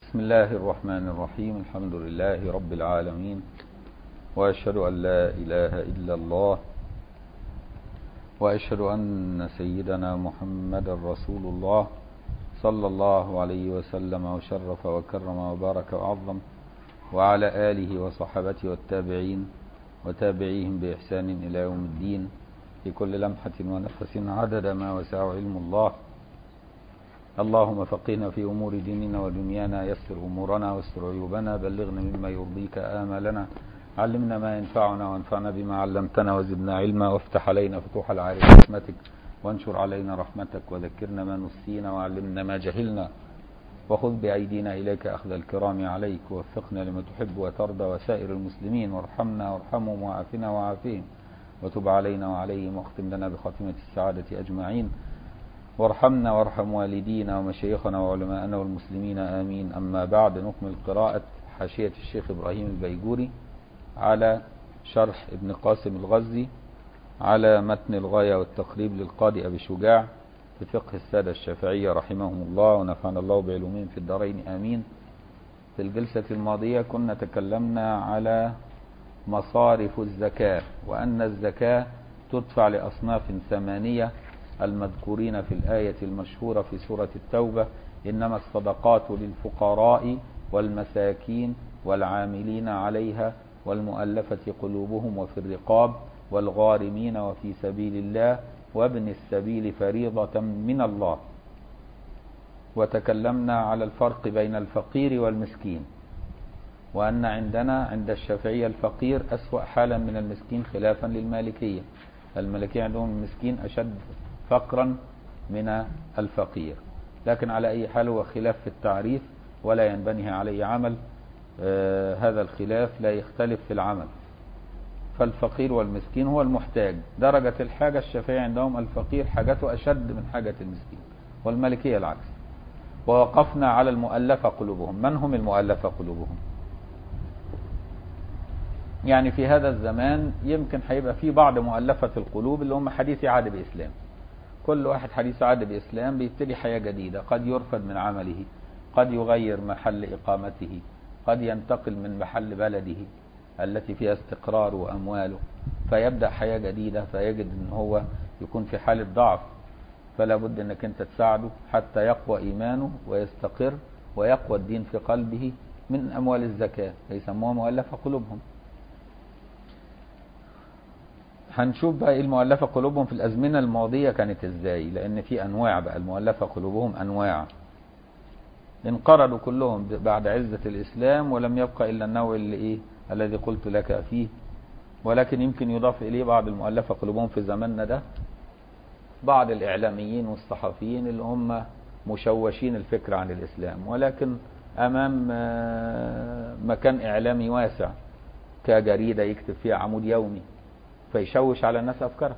بسم الله الرحمن الرحيم الحمد لله رب العالمين وأشهد أن لا إله إلا الله وأشهد أن سيدنا محمد رسول الله صلى الله عليه وسلم وشرف وكرم وبارك وعظم وعلى آله وصحبته والتابعين وتابعيهم بإحسان إلى يوم الدين في كل لمحة ونفس عدد ما وسع علم الله اللهم فقهنا في أمور ديننا ودنيانا يسر أمورنا واستر عيوبنا بلغنا مما يرضيك آمالنا علمنا ما ينفعنا وانفعنا بما علمتنا وزدنا علما وافتح علينا فتوح العارف رحمتك وانشر علينا رحمتك وذكرنا ما نسينا وعلمنا ما جهلنا وخذ بأيدينا إليك أخذ الكرام عليك ووفقنا لما تحب وترضى وسائر المسلمين وارحمنا وارحمهم وعافنا وعافهم وتب علينا وعليهم واختم لنا بخاتمة السعادة أجمعين وارحمنا وارحم والدينا ومشايخنا وعلماءنا والمسلمين آمين أما بعد نكمل قراءة حاشية الشيخ إبراهيم البيجوري على شرح ابن قاسم الغزي على متن الغاية والتقريب للقاضي أبي شجاع في فقه السادة الشافعية رحمهم الله ونفعنا الله بعلومهم في الدارين آمين في الجلسة الماضية كنا تكلمنا على مصارف الزكاة وأن الزكاة تدفع لأصناف ثمانية المذكورين في الآية المشهورة في سورة التوبة إنما الصدقات للفقراء والمساكين والعاملين عليها والمؤلفة قلوبهم وفي الرقاب والغارمين وفي سبيل الله وابن السبيل فريضة من الله وتكلمنا على الفرق بين الفقير والمسكين وأن عندنا عند الشافعية الفقير أسوأ حالا من المسكين خلافا للمالكية المالكية عندهم المسكين أشد فقرا من الفقير لكن على أي حال هو خلاف في التعريف ولا ينبني عليه عمل آه هذا الخلاف لا يختلف في العمل فالفقير والمسكين هو المحتاج درجة الحاجة الشافعية عندهم الفقير حاجته أشد من حاجة المسكين والمالكية العكس ووقفنا على المؤلفة قلوبهم من هم المؤلفة قلوبهم يعني في هذا الزمان يمكن هيبقى في بعض مؤلفة القلوب اللي هم حديث عهد بإسلام كل واحد حديث عهد بإسلام بيبتدي حياة جديدة قد يرفد من عمله قد يغير محل إقامته قد ينتقل من محل بلده التي فيها استقرار وأمواله فيبدأ حياة جديدة فيجد أن هو يكون في حالة ضعف فلا بد أنك أنت تساعده حتى يقوى إيمانه ويستقر ويقوى الدين في قلبه من أموال الزكاة فيسموها مؤلفة قلوبهم هنشوف بقى ايه المؤلفة قلوبهم في الأزمنة الماضية كانت ازاي لأن في أنواع بقى المؤلفة قلوبهم أنواع انقرضوا كلهم بعد عزة الإسلام ولم يبقى إلا النوع اللي إيه الذي قلت لك فيه ولكن يمكن يضاف إليه بعض المؤلفة قلوبهم في زماننا ده بعض الإعلاميين والصحفيين اللي هم مشوشين الفكر عن الإسلام ولكن أمام مكان إعلامي واسع كجريدة يكتب فيها عمود يومي فيشوش على الناس أفكارهم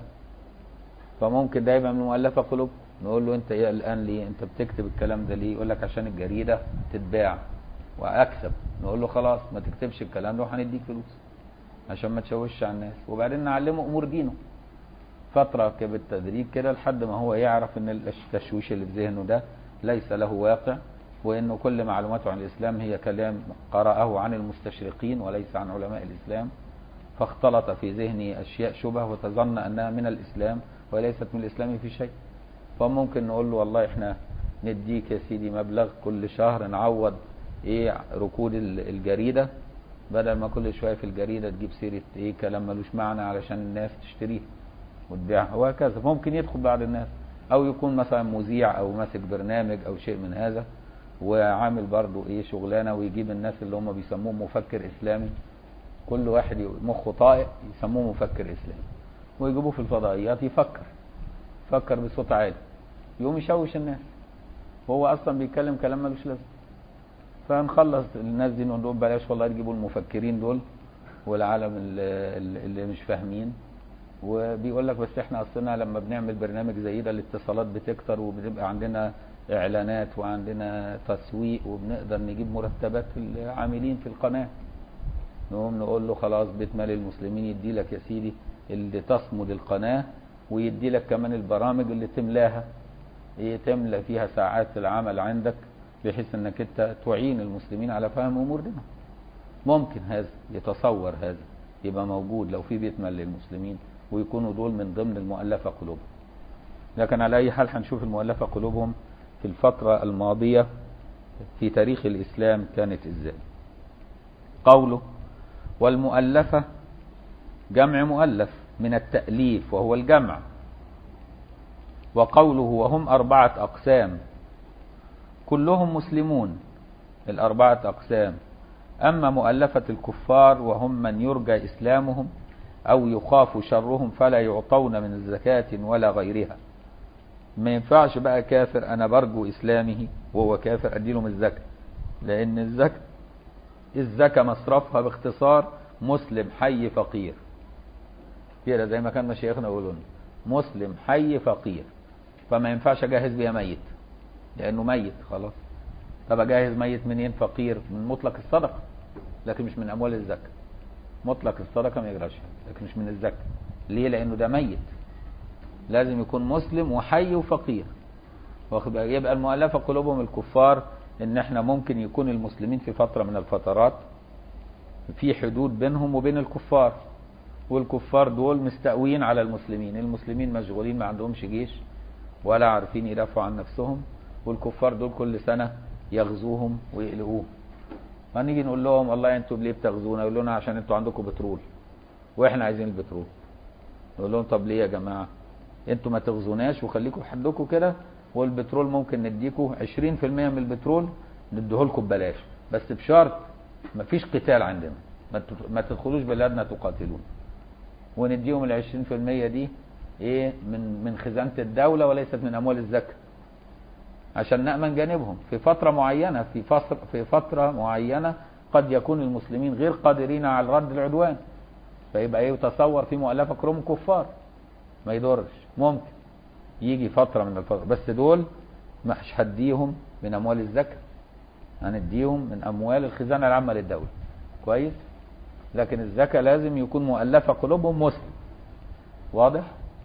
فممكن ده يبقى من مؤلفة قلوب نقول له انت ايه الان ليه انت بتكتب الكلام ده ليه يقول لك عشان الجريدة تتباع واكسب نقول له خلاص ما تكتبش الكلام ده وهنديك فلوس عشان ما تشوشش على الناس وبعدين نعلمه امور دينه فترة بالتدريج كده لحد ما هو يعرف ان التشويش اللي في ذهنه ده ليس له واقع وانه كل معلوماته عن الاسلام هي كلام قرأه عن المستشرقين وليس عن علماء الاسلام فاختلط في ذهني اشياء شبه وتظن انها من الاسلام وليست من الاسلام في شيء فممكن نقول له والله احنا نديك يا سيدي مبلغ كل شهر نعوض ايه ركود الجريدة بدل ما كل شوية في الجريدة تجيب سيرة ايه كلام ملوش معنى علشان الناس تشتريه وتبيعها وهكذا ممكن يدخل بعد الناس او يكون مثلا مذيع او ماسك برنامج او شيء من هذا وعامل برضه ايه شغلانة ويجيب الناس اللي هم بيسموه مفكر اسلامي كل واحد مخه طائق يسموه مفكر اسلامي ويجيبوه في الفضائيات يفكر يفكر بصوت عالي يقوم يشوش الناس وهو اصلا بيتكلم كلام ملوش لازمه فنخلص الناس دي نقول بلاش والله تجيبوا المفكرين دول والعالم اللي, اللي مش فاهمين وبيقول لك بس احنا اصلنا لما بنعمل برنامج زي ده الاتصالات بتكتر وبتبقى عندنا اعلانات وعندنا تسويق وبنقدر نجيب مرتبات العاملين في القناه نقوم نقول له خلاص بيت مال المسلمين يدي لك يا سيدي اللي تصمد القناه ويدي لك كمان البرامج اللي تملاها ايه تملى فيها ساعات العمل عندك بحيث انك انت تعين المسلمين على فهم امور دينهم ممكن هذا يتصور هذا يبقى موجود لو في بيت مال للمسلمين ويكونوا دول من ضمن المؤلفة قلوبهم لكن على أي حال هنشوف المؤلفة قلوبهم في الفترة الماضية في تاريخ الإسلام كانت إزاي قوله والمؤلفة جمع مؤلف من التأليف وهو الجمع وقوله وهم أربعة أقسام كلهم مسلمون الأربعة أقسام أما مؤلفة الكفار وهم من يرجى إسلامهم أو يخاف شرهم فلا يعطون من الزكاة ولا غيرها ما ينفعش بقى كافر أنا برجو إسلامه وهو كافر أديله من الزكاة لأن الزكاة الزكاة مصرفها باختصار مسلم حي فقير كده زي ما كان مشايخنا يقولون مسلم حي فقير فما ينفعش أجهز بيها ميت لأنه ميت خلاص طب أجهز ميت منين فقير من مطلق الصدقة لكن مش من أموال الزكاة مطلق الصدقة ما يجراش لكن مش من الزكاة ليه لأنه ده ميت لازم يكون مسلم وحي وفقير واخد بالك؟ يبقى المؤلفة قلوبهم الكفار ان احنا ممكن يكون المسلمين في فترة من الفترات في حدود بينهم وبين الكفار والكفار دول مستقوين على المسلمين المسلمين مشغولين ما عندهمش جيش ولا عارفين يدافعوا عن نفسهم والكفار دول كل سنة يغزوهم ويقلقوهم هنيجي نقول لهم والله انتوا ليه بتغزونا يقولوا لنا عشان انتوا عندكم بترول واحنا عايزين البترول نقول لهم طب ليه يا جماعه انتوا ما تغزوناش وخليكم حدكم كده والبترول ممكن نديكم 20% من البترول نديه لكم ببلاش بس بشرط ما فيش قتال عندنا ما تت- ما تدخلوش بلادنا تقاتلون ونديهم ال 20% دي ايه من من خزانه الدوله وليست من اموال الزكاه عشان نأمن جانبهم في فترة معينة في فترة في فترة معينة قد يكون المسلمين غير قادرين على رد العدوان فيبقى ايه يتصور في مؤلفة كروم كفار ما يضرش ممكن يجي فترة من الفترة بس دول مش هديهم من أموال الزكاة هنديهم من أموال الخزانة العامة للدولة كويس لكن الزكاة لازم يكون مؤلفة قلوبهم مسلم واضح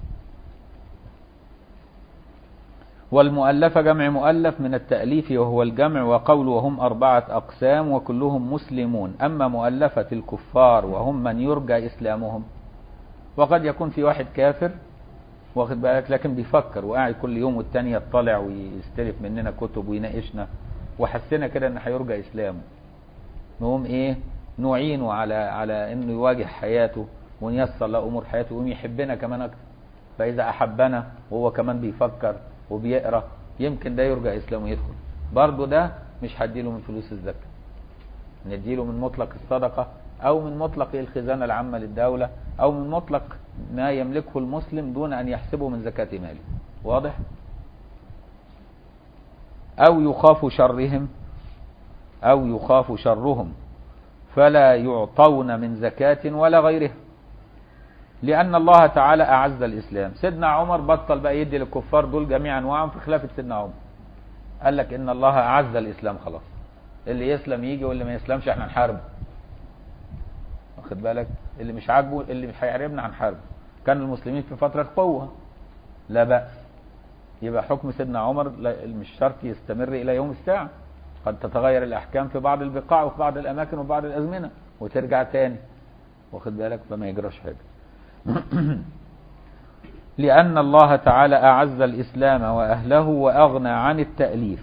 والمؤلفة جمع مؤلف من التأليف وهو الجمع وقول وهم أربعة أقسام وكلهم مسلمون أما مؤلفة الكفار وهم من يرجى إسلامهم وقد يكون في واحد كافر واخد بالك لكن بيفكر وقاعد كل يوم والتاني يطلع ويستلف مننا كتب ويناقشنا وحسنا كده ان هيرجى اسلامه نقوم ايه نعينه على على انه يواجه حياته ونيسر له امور حياته ويقوم يحبنا كمان اكتر فاذا احبنا وهو كمان بيفكر وبيقرا يمكن ده يرجى اسلامه يدخل برضه ده مش هديله من فلوس الزكاه نديله من مطلق الصدقه او من مطلق الخزانه العامه للدوله او من مطلق ما يملكه المسلم دون ان يحسبه من زكاه ماله واضح او يخاف شرهم او يخاف شرهم فلا يعطون من زكاه ولا غيرها لأن الله تعالى أعز الإسلام سيدنا عمر بطل بقى يدي للكفار دول جميع أنواعهم في خلافة سيدنا عمر قال لك إن الله أعز الإسلام خلاص اللي يسلم يجي واللي ما يسلمش احنا نحاربه واخد بالك اللي مش عاجبه اللي مش هيحاربنا هنحاربه كان المسلمين في فترة قوة لا بأس يبقى حكم سيدنا عمر لا- مش شرط يستمر إلى يوم الساعة قد تتغير الأحكام في بعض البقاع وفي بعض الأماكن وفي بعض الأزمنة وترجع تاني واخد بالك فما يجراش حاجة لأن الله تعالى أعز الإسلام وأهله وأغنى عن التأليف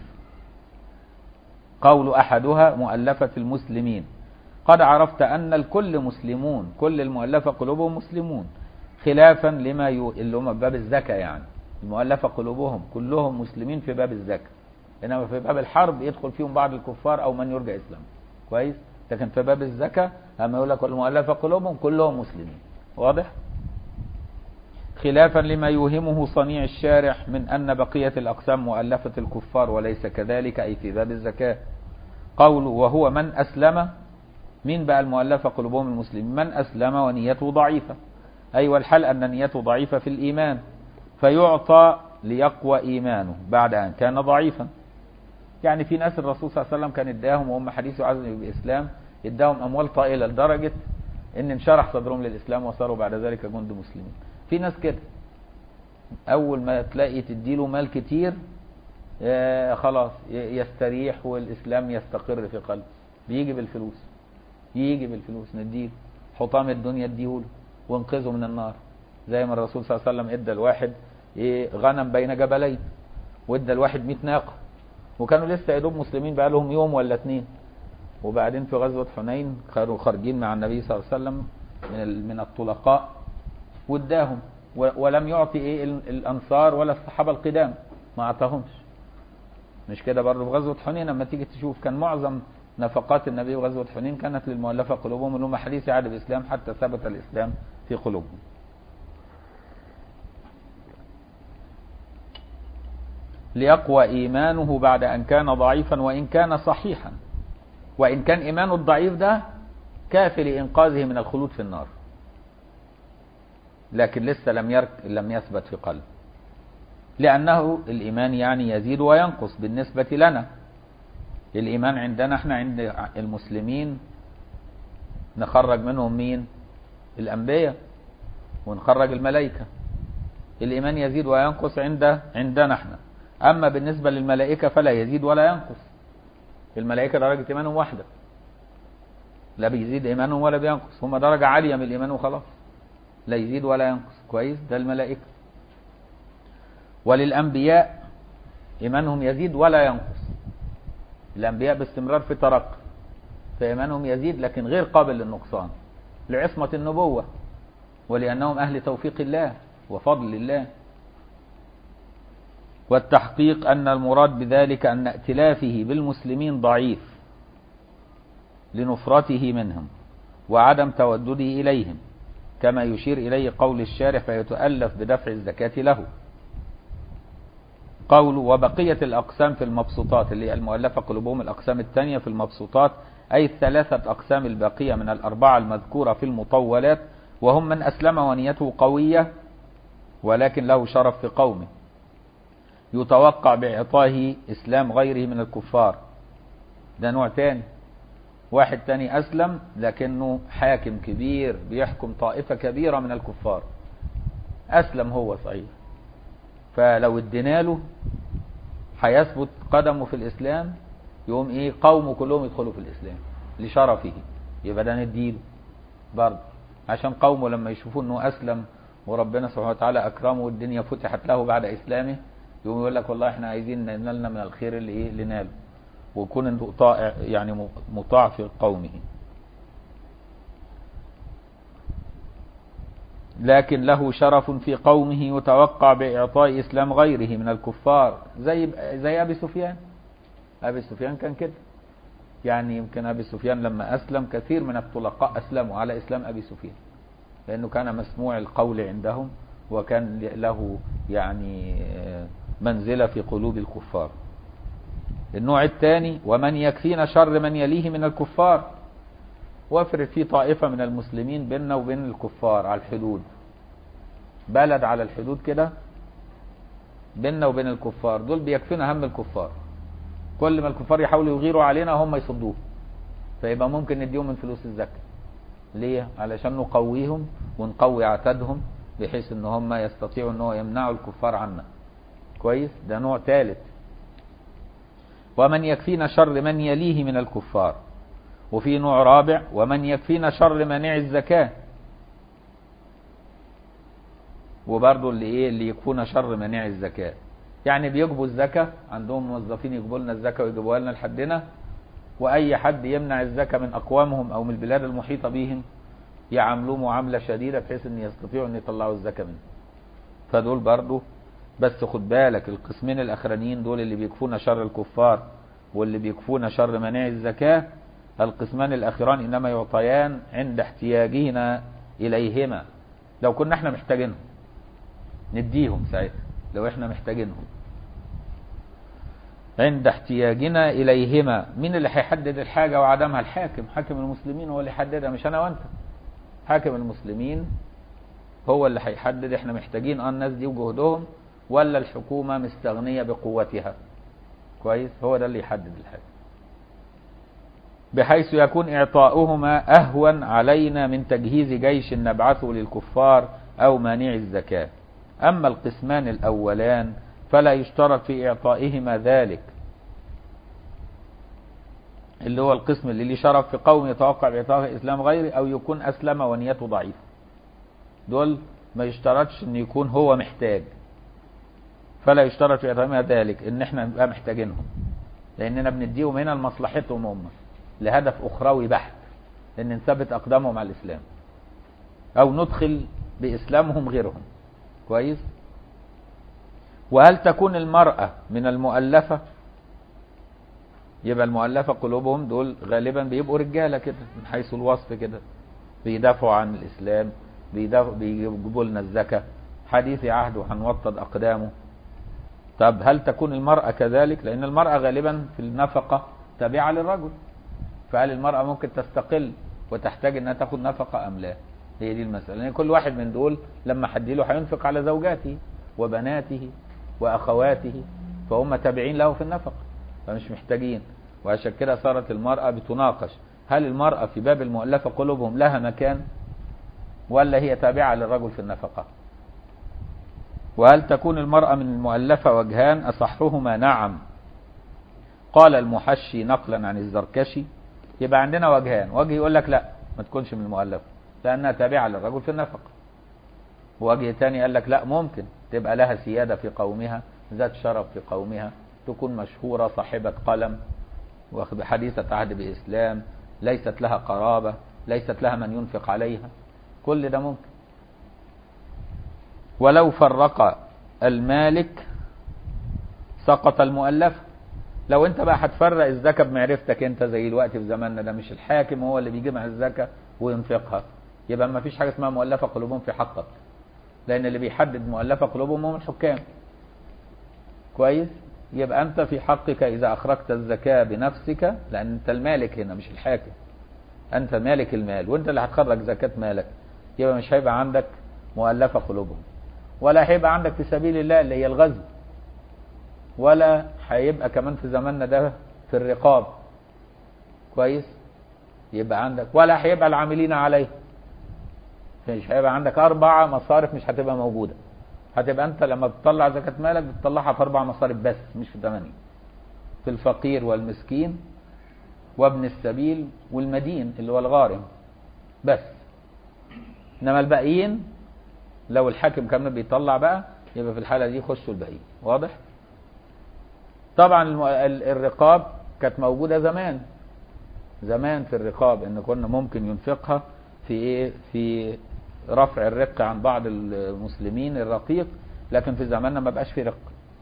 قول أحدها مؤلفة المسلمين قد عرفت أن الكل مسلمون كل المؤلفة قلوبهم مسلمون خلافا لما يو... اللي هم باب الزكاة يعني المؤلفة قلوبهم كلهم مسلمين في باب الزكاة إنما في باب الحرب يدخل فيهم بعض الكفار أو من يرجى إسلام كويس لكن في باب الزكاة أما يقول لك المؤلفة قلوبهم كلهم مسلمين واضح خلافا لما يوهمه صنيع الشارح من أن بقية الأقسام مؤلفة الكفار وليس كذلك أي في باب الزكاة قول وهو من أسلم مين بقى المؤلفة قلوبهم المسلمين من أسلم ونيته ضعيفة أي والحل أن نيته ضعيفة في الإيمان فيعطى ليقوى إيمانه بعد أن كان ضعيفا يعني في ناس الرسول صلى الله عليه وسلم كان اداهم وهم حديث عزم بالإسلام اداهم أموال طائلة لدرجة ان انشرح صدرهم للإسلام وصاروا بعد ذلك جند مسلمين في ناس كده أول ما تلاقي تديله مال كتير آه، خلاص ي- يستريح والإسلام يستقر في قلبه بيجي بالفلوس يجي بالفلوس نديله حطام الدنيا اديهوله وانقذه من النار زي ما الرسول صلى الله عليه وسلم ادى الواحد ايه غنم بين جبلين وادى الواحد 100 ناقه وكانوا لسه يا دوب مسلمين بقى لهم يوم ولا اتنين وبعدين في غزوه حنين كانوا خارجين مع النبي صلى الله عليه وسلم من ال- من الطلقاء واداهم و- ولم يعطي ايه ال- الانصار ولا الصحابه القدام ما اعطاهمش مش كده برضه في غزوه حنين لما تيجي تشوف كان معظم نفقات النبي في غزوه حنين كانت للمؤلفه قلوبهم اللي هم حديث عهد الاسلام حتى ثبت الاسلام في قلوبهم ليقوى ايمانه بعد ان كان ضعيفا وان كان صحيحا وان كان ايمانه الضعيف ده كافي لانقاذه من الخلود في النار لكن لسه لم يرك لم يثبت في قلبه لأنه الإيمان يعني يزيد وينقص بالنسبة لنا الإيمان عندنا احنا عند المسلمين نخرج منهم مين الأنبياء ونخرج الملائكة الإيمان يزيد وينقص عند عندنا احنا أما بالنسبة للملائكة فلا يزيد ولا ينقص الملائكة درجة إيمانهم واحدة لا بيزيد إيمانهم ولا بينقص هم درجة عالية من الإيمان وخلاص لا يزيد ولا ينقص كويس ده الملائكة وللأنبياء إيمانهم يزيد ولا ينقص الأنبياء باستمرار في ترقي فإيمانهم يزيد لكن غير قابل للنقصان لعصمة النبوة ولأنهم أهل توفيق الله وفضل الله والتحقيق أن المراد بذلك أن ائتلافه بالمسلمين ضعيف لنفرته منهم وعدم تودده إليهم كما يشير إليه قول الشارع فيتألف بدفع الزكاة له قول وبقية الأقسام في المبسوطات اللي هي المؤلفة قلوبهم الأقسام الثانية في المبسوطات أي الثلاثة أقسام الباقية من الأربعة المذكورة في المطولات وهم من أسلم ونيته قوية ولكن له شرف في قومه يتوقع بإعطائه إسلام غيره من الكفار ده نوع تاني واحد تاني أسلم لكنه حاكم كبير بيحكم طائفة كبيرة من الكفار أسلم هو صحيح فلو ادينا له هيثبت قدمه في الإسلام يقوم إيه قومه كلهم يدخلوا في الإسلام لشرفه يبقى ده نديله برضه عشان قومه لما يشوفوا إنه أسلم وربنا سبحانه وتعالى أكرمه والدنيا فتحت له بعد إسلامه يقوم يقول لك والله إحنا عايزين ننالنا من الخير اللي إيه اللي ناله ويكون انه طائع يعني مطاع في قومه لكن له شرف في قومه يتوقع بإعطاء إسلام غيره من الكفار زي زي أبي سفيان أبي سفيان كان كده يعني يمكن أبي سفيان لما أسلم كثير من الطلقاء أسلموا على إسلام أبي سفيان لأنه كان مسموع القول عندهم وكان له يعني منزلة في قلوب الكفار النوع الثاني ومن يكفينا شر من يليه من الكفار وافرض في طائفة من المسلمين بيننا وبين الكفار على الحدود بلد على الحدود كده بيننا وبين الكفار دول بيكفينا هم الكفار كل ما الكفار يحاولوا يغيروا علينا هم يصدوه فيبقى ممكن نديهم من فلوس الزكاة ليه؟ علشان نقويهم ونقوي عتادهم بحيث ان هم يستطيعوا ان هو يمنعوا الكفار عنا كويس ده نوع ثالث ومن يكفينا شر من يليه من الكفار وفي نوع رابع ومن يكفينا شر مانع الزكاة وبرضه اللي ايه اللي يكفونا شر مانع الزكاة يعني بيجبوا الزكاة عندهم موظفين يجيبوا لنا الزكاة ويجيبوها لنا لحدنا واي حد يمنع الزكاة من اقوامهم او من البلاد المحيطة بهم يعاملوه معاملة شديدة بحيث ان يستطيعوا ان يطلعوا الزكاة منه فدول برضه بس خد بالك القسمين الاخرانيين دول اللي بيكفونا شر الكفار واللي بيكفونا شر مانع الزكاة القسمان الاخران انما يعطيان عند احتياجنا اليهما لو كنا احنا محتاجينهم نديهم ساعتها لو احنا محتاجينهم عند احتياجنا اليهما مين اللي هيحدد الحاجة وعدمها الحاكم حاكم المسلمين هو اللي يحددها مش انا وانت حاكم المسلمين هو اللي هيحدد احنا محتاجين اه الناس دي وجهدهم ولا الحكومة مستغنية بقوتها كويس هو ده اللي يحدد الحاجة بحيث يكون إعطاؤهما أهون علينا من تجهيز جيش نبعثه للكفار أو مانع الزكاة أما القسمان الأولان فلا يشترط في إعطائهما ذلك اللي هو القسم اللي ليه شرف في قوم يتوقع بإعطاء إسلام غيره أو يكون أسلم ونيته ضعيفة دول ما يشترطش ان يكون هو محتاج فلا يشترط في إعطائهما ذلك ان احنا نبقى محتاجينهم لاننا بنديهم هنا لمصلحتهم هم لهدف اخروي بحت ان نثبت اقدامهم على الاسلام او ندخل باسلامهم غيرهم كويس وهل تكون المرأة من المؤلفة يبقى المؤلفة قلوبهم دول غالبا بيبقوا رجالة كده من حيث الوصف كده بيدافعوا عن الإسلام بيدافعوا بيجيبوا لنا الزكاة حديث عهد وهنوطد أقدامه طب هل تكون المرأة كذلك لأن المرأة غالبا في النفقة تابعة للرجل فهل المرأة ممكن تستقل وتحتاج انها تاخد نفقة ام لا هي دي المسألة لان كل واحد من دول لما حد له هينفق على زوجاته وبناته واخواته فهم تابعين له في النفقة فمش محتاجين وعشان كده صارت المرأة بتناقش هل المرأة في باب المؤلفة قلوبهم لها مكان ولا هي تابعة للرجل في النفقة وهل تكون المرأة من المؤلفة وجهان أصحهما نعم قال المحشي نقلا عن الزركشي يبقى عندنا وجهان وجه يقول لك لا ما تكونش من المؤلفة لأنها تابعة للرجل في النفقة وجه تاني قال لك لا ممكن تبقى لها سيادة في قومها ذات شرف في قومها تكون مشهورة صاحبة قلم حديثة عهد بإسلام ليست لها قرابة ليست لها من ينفق عليها كل ده ممكن ولو فرق المالك سقط المؤلف لو انت بقى هتفرق الزكاة بمعرفتك انت زي الوقت في زماننا ده مش الحاكم هو اللي بيجمع الزكاة وينفقها يبقى ما فيش حاجة اسمها مؤلفة قلوبهم في حقك لان اللي بيحدد مؤلفة قلوبهم هم الحكام كويس يبقى انت في حقك اذا اخرجت الزكاة بنفسك لان انت المالك هنا مش الحاكم انت مالك المال وانت اللي هتخرج زكاة مالك يبقى مش هيبقى عندك مؤلفة قلوبهم ولا هيبقى عندك في سبيل الله اللي هي الغزو ولا هيبقى كمان في زماننا ده في الرقاب كويس يبقى عندك ولا هيبقى العاملين عليه مش هيبقى عندك أربع مصارف مش هتبقى موجودة هتبقى أنت لما بتطلع زكاة مالك بتطلعها في أربع مصارف بس مش في ثمانية في الفقير والمسكين وابن السبيل والمدين اللي هو الغارم بس إنما الباقيين لو الحاكم كمان بيطلع بقى يبقى في الحالة دي يخشوا الباقيين واضح؟ طبعا الرقاب كانت موجودة زمان زمان في الرقاب ان كنا ممكن ينفقها في ايه في رفع الرق عن بعض المسلمين الرقيق لكن في زماننا ما بقاش في رق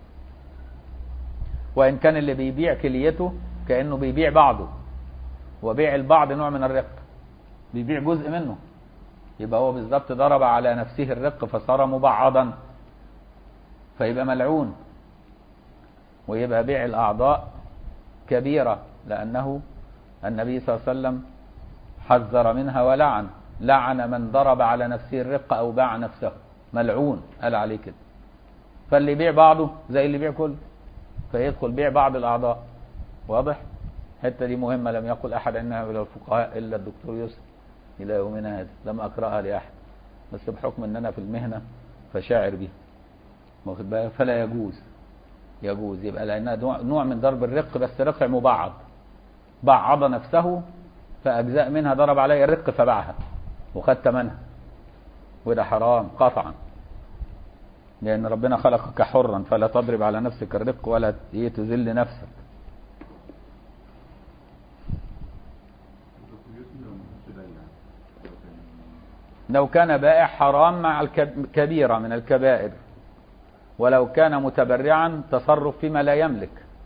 وان كان اللي بيبيع كليته كانه بيبيع بعضه وبيع البعض نوع من الرق بيبيع جزء منه يبقى هو بالظبط ضرب على نفسه الرق فصار مبعضا فيبقى ملعون ويبقى بيع الأعضاء كبيرة لأنه النبي صلى الله عليه وسلم حذر منها ولعن لعن من ضرب على نفسه الرق أو باع نفسه ملعون قال عليه كده فاللي يبيع بعضه زي اللي يبيع كله فيدخل بيع بعض الأعضاء واضح الحته دي مهمة لم يقل أحد أنها من الفقهاء إلا الدكتور يوسف إلى يومنا هذا لم أقرأها لأحد بس بحكم أن أنا في المهنة فشاعر بها واخد بالك فلا يجوز يجوز يبقى لأنها نوع من ضرب الرق بس رق مبعض بعض نفسه فأجزاء منها ضرب علي الرق فباعها وخد ثمنها وده حرام قطعا لأن ربنا خلقك حرا فلا تضرب على نفسك الرق ولا تذل نفسك لو كان بائع حرام مع الكبيرة من الكبائر ولو كان متبرعا تصرف فيما لا يملك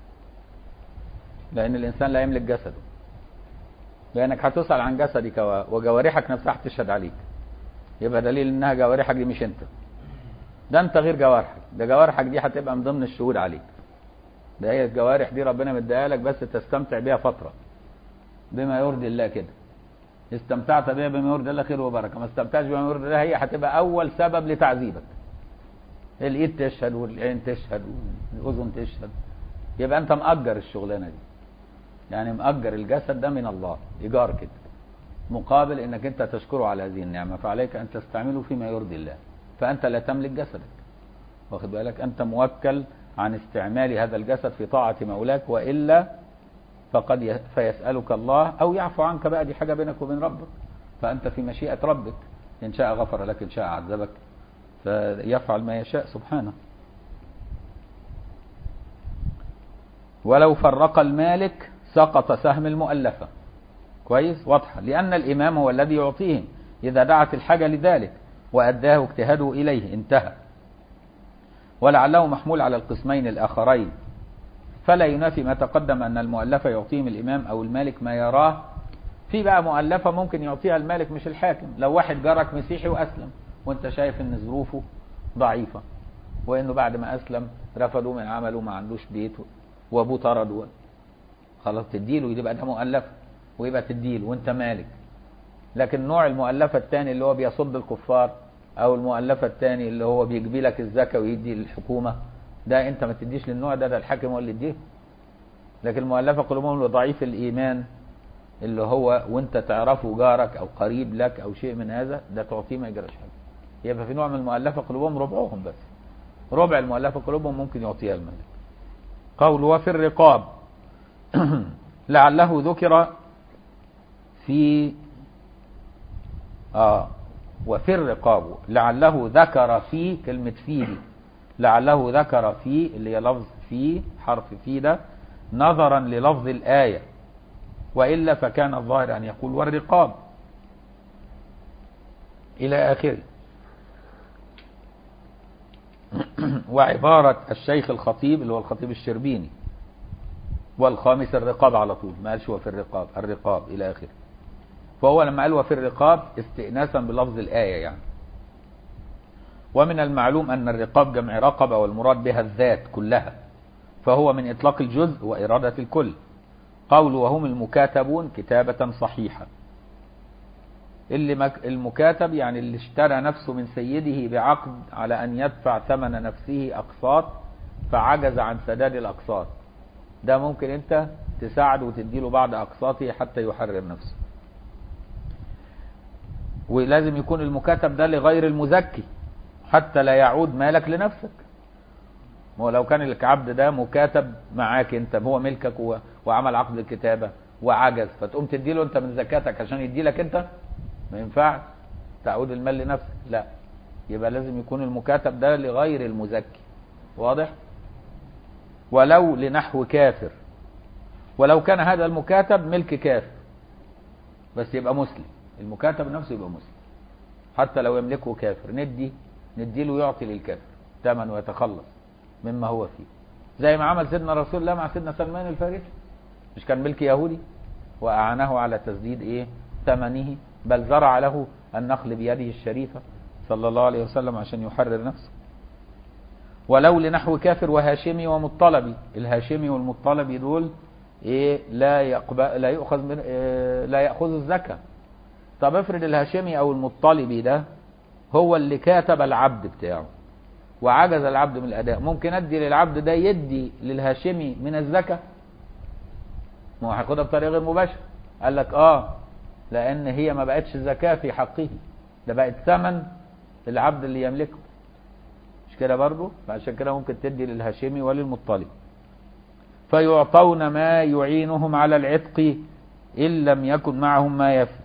لأن الإنسان لا يملك جسده لأنك هتسأل عن جسدك وجوارحك نفسها هتشهد عليك يبقى دليل إنها جوارحك دي مش أنت ده أنت غير جوارحك ده جوارحك دي هتبقى من ضمن الشهود عليك ده هي الجوارح دي ربنا مديها لك بس تستمتع بيها فترة بما يرضي الله كده استمتعت بها بما يرضي الله خير وبركة ما استمتعتش بما يرضي الله هي هتبقى أول سبب لتعذيبك الايد تشهد والعين تشهد والاذن تشهد يبقى انت مأجر الشغلانه دي يعني مأجر الجسد ده من الله ايجار كده مقابل انك انت تشكره على هذه النعمه فعليك ان تستعمله فيما يرضي الله فانت لا تملك جسدك واخد بالك انت موكل عن استعمال هذا الجسد في طاعة مولاك وإلا فقد ي- فيسألك الله أو يعفو عنك بقى دي حاجة بينك وبين ربك فأنت في مشيئة ربك إن شاء غفر لك إن شاء عذبك فيفعل ما يشاء سبحانه ولو فرق المالك سقط سهم المؤلفة كويس واضحة لأن الإمام هو الذي يعطيهم إذا دعت الحاجة لذلك وأداه اجتهاده إليه انتهى ولعله محمول على القسمين الآخرين فلا ينافي ما تقدم أن المؤلفة يعطيهم الإمام أو المالك ما يراه في بقى مؤلفة ممكن يعطيها المالك مش الحاكم لو واحد جارك مسيحي وأسلم وانت شايف ان ظروفه ضعيفة وانه بعد ما أسلم رفضوا من عمله ما عندوش بيت وابوه طرد خلاص تديله يبقى ده مؤلفة ويبقى تديله وانت مالك لكن نوع المؤلفة الثاني اللي هو بيصد الكفار او المؤلفة الثاني اللي هو بيجبي لك الزكاة ويدي للحكومة ده انت ما تديش للنوع ده ده الحاكم هو اللي يديه لكن المؤلفة قلوبهم لضعيف الإيمان اللي هو وانت تعرفه جارك او قريب لك او شيء من هذا ده تعطيه ما يجراش حاجه يبقى في نوع من المؤلفه قلوبهم ربعهم بس ربع المؤلفه قلوبهم ممكن يعطيها الملك قول وفي الرقاب لعله ذكر في اه وفي الرقاب لعله ذكر في كلمة في دي لعله ذكر في اللي هي لفظ في حرف في ده نظرا للفظ الآية وإلا فكان الظاهر أن يقول والرقاب إلى آخره وعبارة الشيخ الخطيب اللي هو الخطيب الشربيني والخامس الرقاب على طول ما قالش وفي الرقاب الرقاب إلى آخره فهو لما قال وفي الرقاب استئناسا بلفظ الآية يعني ومن المعلوم أن الرقاب جمع رقبة والمراد بها الذات كلها فهو من إطلاق الجزء وإرادة الكل قول وهم المكاتبون كتابة صحيحة اللي مك المكاتب يعني اللي اشترى نفسه من سيده بعقد على أن يدفع ثمن نفسه أقساط فعجز عن سداد الأقساط ده ممكن أنت تساعده وتديله بعض أقساطه حتى يحرر نفسه ولازم يكون المكاتب ده لغير المزكي حتى لا يعود مالك لنفسك ما هو لو كان العبد ده مكاتب معاك انت هو ملكك و... وعمل عقد الكتابة وعجز فتقوم تديله انت من زكاتك عشان يديلك انت ما ينفعش تعود المال لنفسك لا يبقى لازم يكون المكاتب ده لغير المزكي واضح ولو لنحو كافر ولو كان هذا المكاتب ملك كافر بس يبقى مسلم المكاتب نفسه يبقى مسلم حتى لو يملكه كافر ندي نديله يعطي للكافر ثمن ويتخلص مما هو فيه زي ما عمل سيدنا رسول الله مع سيدنا سلمان الفارسي مش كان ملك يهودي وأعانه على تسديد إيه ثمنه بل زرع له النخل بيده الشريفة صلى الله عليه وسلم عشان يحرر نفسه ولو لنحو كافر وهاشمي ومطلبي الهاشمي والمطلبي دول ايه لا يقبل لا يؤخذ من إيه لا ياخذ الزكاه طب افرض الهاشمي او المطلبي ده هو اللي كاتب العبد بتاعه وعجز العبد من الاداء ممكن ادي للعبد ده يدي للهاشمي من الزكاه ما هو هياخدها بطريقه غير مباشره قال لك اه لان هي ما بقتش زكاه في حقه ده بقت ثمن العبد اللي يملكه مش كده برضه فعشان كده ممكن تدي للهاشمي وللمطلب فيعطون ما يعينهم على العتق ان لم يكن معهم ما يفي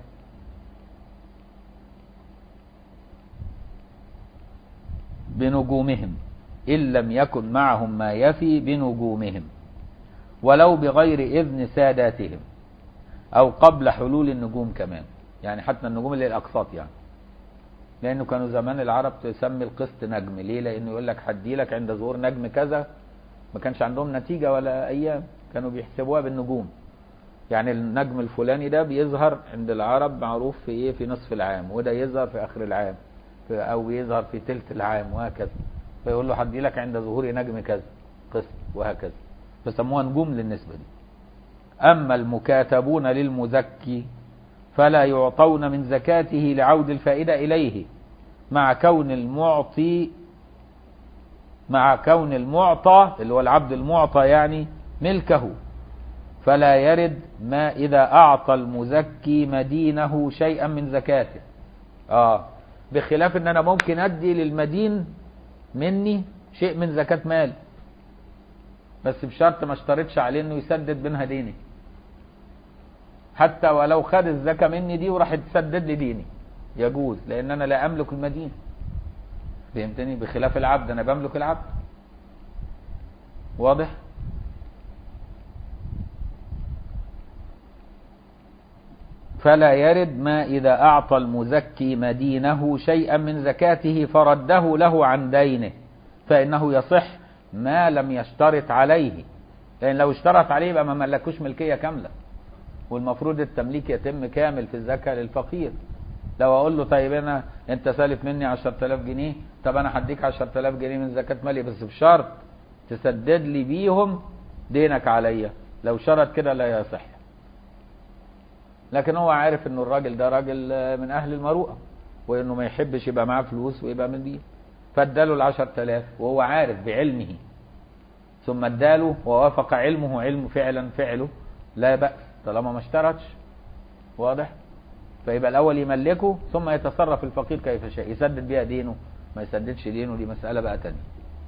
بنجومهم إن لم يكن معهم ما يفي بنجومهم ولو بغير إذن ساداتهم أو قبل حلول النجوم كمان يعني حتى النجوم اللي الأقساط يعني لأنه كانوا زمان العرب تسمي القسط نجم ليه لأنه يقول لك هدي لك عند ظهور نجم كذا ما كانش عندهم نتيجة ولا أيام كانوا بيحسبوها بالنجوم يعني النجم الفلاني ده بيظهر عند العرب معروف في ايه في نصف العام وده يظهر في اخر العام او يظهر في تلت العام وهكذا فيقول له هدي لك عند ظهور نجم كذا قسط وهكذا فسموها نجوم للنسبة دي أما المكاتبون للمزكي فلا يعطون من زكاته لعود الفائدة إليه مع كون المعطي مع كون المعطى اللي هو العبد المعطى يعني ملكه فلا يرد ما إذا أعطى المزكي مدينه شيئا من زكاته آه بخلاف ان انا ممكن ادي للمدين مني شيء من زكاة مال بس بشرط ما اشترطش عليه انه يسدد منها ديني حتى ولو خد الزكاة مني دي وراح تسدد لي ديني يجوز لان انا لا املك المدينة فهمتني بخلاف العبد انا بملك العبد واضح فلا يرد ما إذا أعطى المزكي مدينه شيئا من زكاته فرده له عن دينه فإنه يصح ما لم يشترط عليه لأن لو اشترط عليه يبقى ما ملكوش ملكية كاملة والمفروض التمليك يتم كامل في الزكاة للفقير لو أقول له طيب أنا أنت سالف مني 10000 جنيه طب أنا هديك 10000 جنيه من زكاة مالي بس بشرط تسدد لي بيهم دينك عليا لو شرط كده لا يصح لكن هو عارف انه الراجل ده راجل من اهل المروءه وانه ما يحبش يبقى معاه فلوس ويبقى من دي فاداله ال 10000 وهو عارف بعلمه ثم اداله ووافق علمه علم فعلا فعله لا بأس طالما ما اشترطش واضح فيبقى الاول يملكه ثم يتصرف الفقير كيف شاء يسدد بيها دينه ما يسددش دينه دي مسألة بقى تانية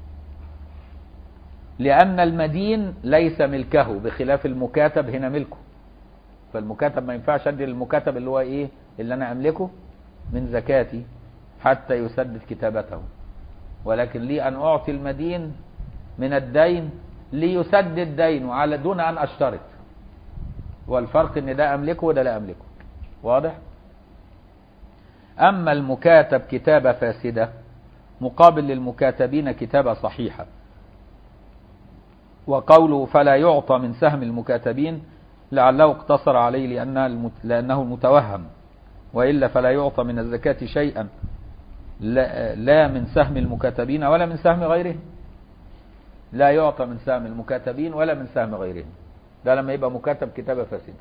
لأن المدين ليس ملكه بخلاف المكاتب هنا ملكه فالمكاتب ما ينفعش ادي للمكاتب اللي هو ايه اللي انا املكه من زكاتي حتى يسدد كتابته ولكن لي ان اعطي المدين من الدين ليسدد دينه على دون ان اشترط والفرق ان ده املكه وده لا املكه واضح اما المكاتب كتابة فاسدة مقابل للمكاتبين كتابة صحيحة وقوله فلا يعطى من سهم المكاتبين لعله اقتصر عليه لأنه, لأنه المتوهم وإلا فلا يعطى من الزكاة شيئا لا, لا من سهم المكاتبين ولا من سهم غيرهم لا يعطى من سهم المكاتبين ولا من سهم غيرهم ده لما يبقى مكاتب كتابة فاسدة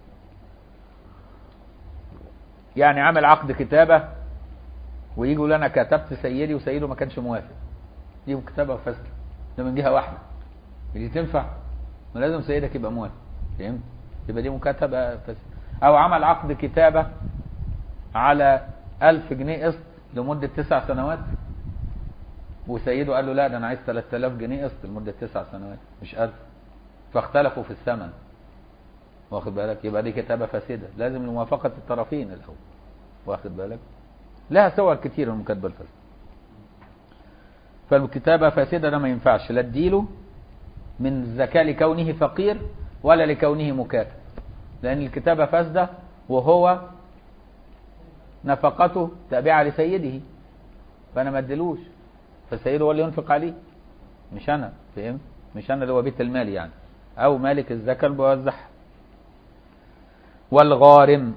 يعني عمل عقد كتابة ويجي يقول انا كتبت سيدي وسيده ما كانش موافق دي كتابة فاسدة ده من جهة واحدة دي تنفع ما لازم سيدك يبقى موافق فهمت يبقى دي مكاتبة فاسدة او عمل عقد كتابة على ألف جنيه قسط لمدة تسع سنوات وسيده قال له لا ده انا عايز 3000 جنيه قسط لمدة تسع سنوات مش ألف فاختلفوا في الثمن واخد بالك يبقى دي كتابة فاسدة لازم لموافقة الطرفين الأول واخد بالك لها صور كتير المكاتبة الفاسدة فالكتابة فاسدة ده ما ينفعش لا اديله من الزكاة لكونه فقير ولا لكونه مكاتب لأن الكتابة فاسدة وهو نفقته تابعة لسيده فأنا ما اديلوش فالسيد هو اللي ينفق عليه مش أنا فهمت مش أنا اللي هو بيت المال يعني أو مالك الزكاة اللي بيوزعها والغارم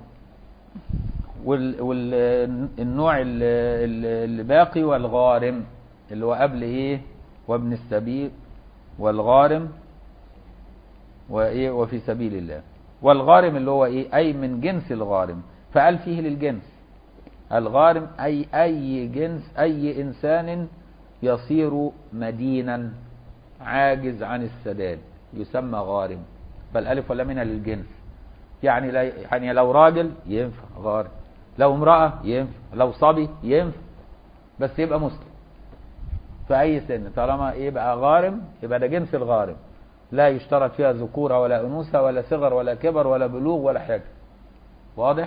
والنوع اللي باقي والغارم اللي هو قبل ايه وابن السبيل والغارم وايه وفي سبيل الله والغارم اللي هو ايه اي من جنس الغارم فقال فيه للجنس الغارم اي اي جنس اي انسان يصير مدينا عاجز عن السداد يسمى غارم فالالف واللام هنا للجنس يعني لا يعني لو راجل ينفع غارم لو امرأة ينفع لو صبي ينفع بس يبقى مسلم في أي سن طالما يبقى غارم يبقى ده جنس الغارم لا يشترط فيها ذكورة ولا أنوثة ولا صغر ولا كبر ولا بلوغ ولا حاجة واضح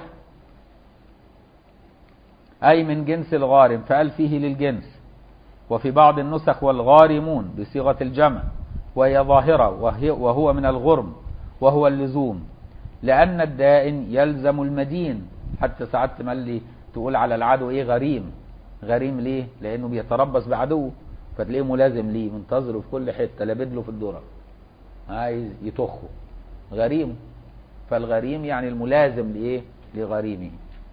أي من جنس الغارم فقال فيه للجنس وفي بعض النسخ والغارمون بصيغة الجمع وهي ظاهرة وهي وهو من الغرم وهو اللزوم لأن الدائن يلزم المدين حتى ساعات تملي تقول على العدو ايه غريم غريم ليه لانه بيتربص بعدوه فتلاقيه ملازم ليه منتظره في كل حته لابد له في الذره عايز يطخه غريم فالغريم يعني الملازم لايه لغريمه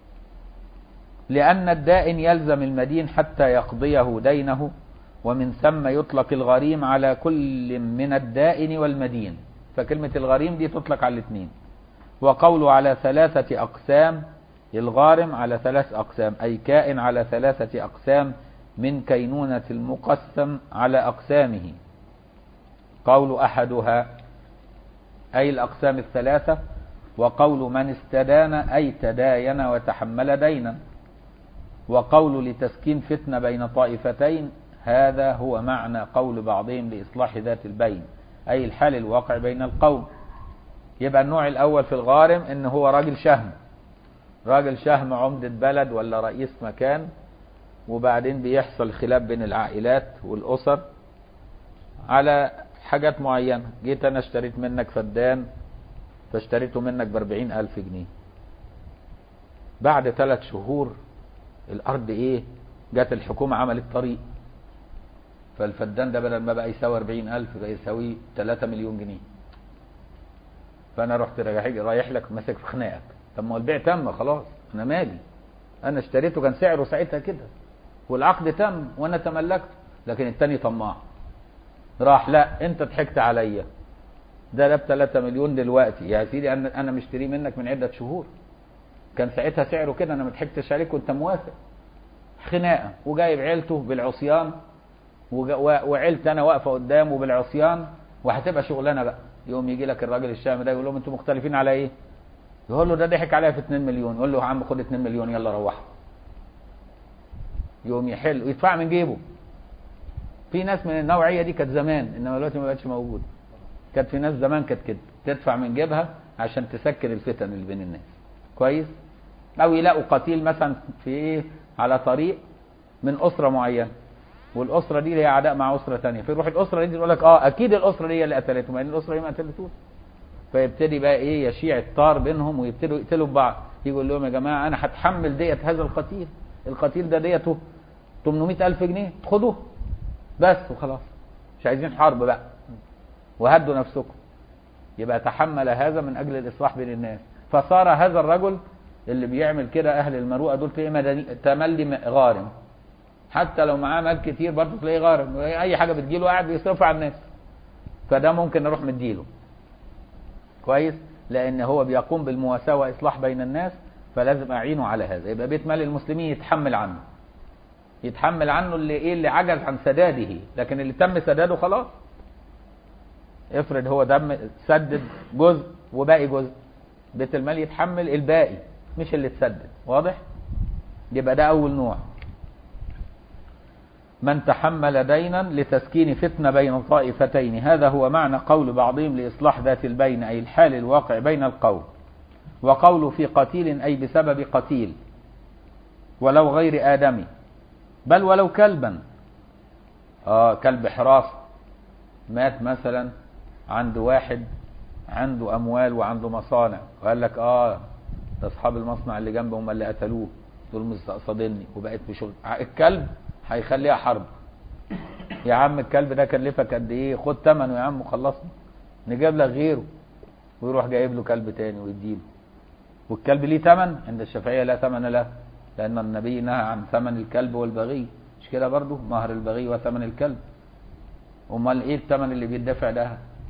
لأن الدائن يلزم المدين حتى يقضيه دينه ومن ثم يطلق الغريم على كل من الدائن والمدين فكلمة الغريم دي تطلق على الاثنين وقوله على ثلاثة أقسام الغارم على ثلاث أقسام أي كائن على ثلاثة أقسام من كينونة المقسم على أقسامه قول أحدها أي الأقسام الثلاثة وقول من استدان أي تداين وتحمل دينا وقول لتسكين فتنة بين طائفتين هذا هو معنى قول بعضهم لإصلاح ذات البين أي الحال الواقع بين القوم يبقى النوع الأول في الغارم إن هو راجل شهم راجل شهم عمدة بلد ولا رئيس مكان وبعدين بيحصل خلاف بين العائلات والأسر على حاجات معينة جيت أنا اشتريت منك فدان فاشتريته منك بأربعين ألف جنيه بعد ثلاث شهور الأرض إيه جت الحكومة عملت طريق فالفدان ده بدل ما بقى يساوي 40 ألف بقى يساوي 3 مليون جنيه فأنا رحت رايح رايح لك ماسك في خناقك طب ما هو البيع تم خلاص أنا مالي أنا اشتريته كان سعره ساعتها كده والعقد تم وأنا تملكته لكن التاني طماع راح لا أنت ضحكت عليا ده ده ب 3 مليون دلوقتي يا سيدي أنا أنا مشتريه منك من عدة شهور كان ساعتها سعره كده أنا ما ضحكتش عليك وأنت موافق خناقة وجايب عيلته بالعصيان وعيلتي انا واقفه قدامه بالعصيان وهتبقى شغلانه بقى يوم يجي لك الراجل الشام ده يقول لهم انتوا مختلفين على ايه؟ يقول له ده ضحك عليا في 2 مليون يقول له يا عم خد 2 مليون يلا روح يوم يحل ويدفع من جيبه في ناس من النوعيه دي كانت زمان انما دلوقتي ما بقتش موجود كانت في ناس زمان كانت كده تدفع من جيبها عشان تسكر الفتن اللي بين الناس كويس او يلاقوا قتيل مثلا في ايه على طريق من اسره معينه والاسره دي ليها عداء مع اسره ثانيه فيروح الاسره دي تقول لك اه اكيد الاسره دي هي اللي قتلته مع ان الاسره دي ما قتلتوش فيبتدي بقى ايه يشيع الطار بينهم ويبتدوا يقتلوا بعض يقول لهم يا جماعه انا هتحمل ديت هذا القتيل القتيل ده ديته 800 ألف جنيه خدوه بس وخلاص مش عايزين حرب بقى وهدوا نفسكم يبقى تحمل هذا من أجل الإصلاح بين الناس فصار هذا الرجل اللي بيعمل كده أهل المروءة دول تلاقيه مدني تملي غارم حتى لو معاه مال كتير برضه تلاقيه غارم أي حاجة بتجيله قاعد بيصرفها على الناس فده ممكن نروح مديله كويس لأن هو بيقوم بالمواساة وإصلاح بين الناس فلازم أعينه على هذا يبقى بيت مال المسلمين يتحمل عنه يتحمل عنه اللي ايه اللي عجز عن سداده لكن اللي تم سداده خلاص افرض هو دم سدد جزء وباقي جزء بيت المال يتحمل الباقي مش اللي اتسدد واضح يبقى ده اول نوع من تحمل دينا لتسكين فتنة بين طائفتين هذا هو معنى قول بعضهم لإصلاح ذات البين أي الحال الواقع بين القوم وقول في قتيل أي بسبب قتيل ولو غير آدمي بل ولو كلبا اه كلب حراسة مات مثلا عند واحد عنده اموال وعنده مصانع وقال لك اه ده اصحاب المصنع اللي جنبه هم اللي قتلوه دول مستقصديني وبقت بشغل الكلب هيخليها حرب يا عم الكلب ده كلفك قد ايه خد ثمنه يا عم وخلصنا نجيب لك غيره ويروح جايب له كلب تاني ويديله والكلب ليه ثمن عند الشافعيه لا ثمن له لأن النبي نهى عن ثمن الكلب والبغي مش كده برضه مهر البغي وثمن الكلب امال ايه الثمن اللي بيدفع ده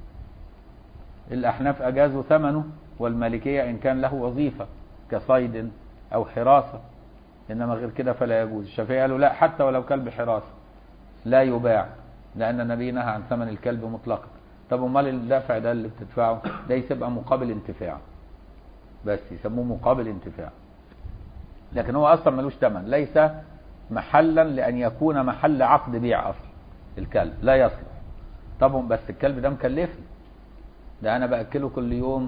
الأحناف أجازوا ثمنه والمالكية إن كان له وظيفة كصيد أو حراسة إنما غير كده فلا يجوز الشافعية قالوا لا حتى ولو كلب حراسة لا يباع لأن النبي نهى عن ثمن الكلب مطلقا طب امال الدفع ده اللي بتدفعه ده يبقى مقابل انتفاع بس يسموه مقابل انتفاع لكن هو اصلا ملوش ثمن ليس محلا لان يكون محل عقد بيع اصلا الكلب لا يصلح طبعا بس الكلب ده مكلفني ده انا باكله كل يوم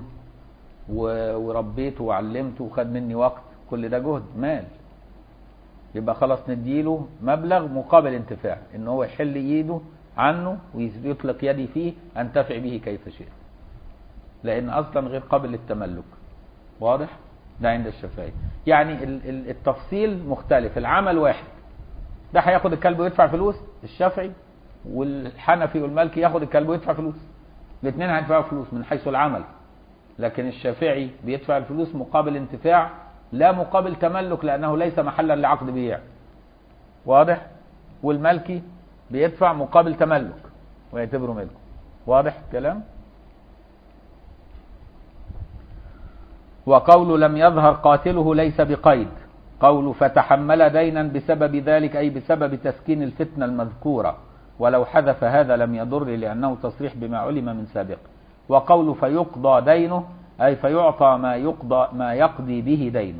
وربيته وعلمته وخد مني وقت كل ده جهد مال يبقى خلاص نديله مبلغ مقابل انتفاع ان هو يحل ايده عنه ويطلق يدي فيه انتفع به كيف شئت لان اصلا غير قابل للتملك واضح ده عند الشافعي يعني التفصيل مختلف العمل واحد ده هياخد الكلب ويدفع فلوس الشافعي والحنفي والمالكي ياخد الكلب ويدفع فلوس الاثنين هيدفعوا فلوس من حيث العمل لكن الشافعي بيدفع الفلوس مقابل انتفاع لا مقابل تملك لانه ليس محلا لعقد بيع واضح والمالكي بيدفع مقابل تملك ويعتبره ملكه واضح الكلام وقول لم يظهر قاتله ليس بقيد قول فتحمل دينا بسبب ذلك أي بسبب تسكين الفتنة المذكورة ولو حذف هذا لم يضر لأنه تصريح بما علم من سابق وقول فيقضى دينه أي فيعطى ما يقضى ما يقضي به دينه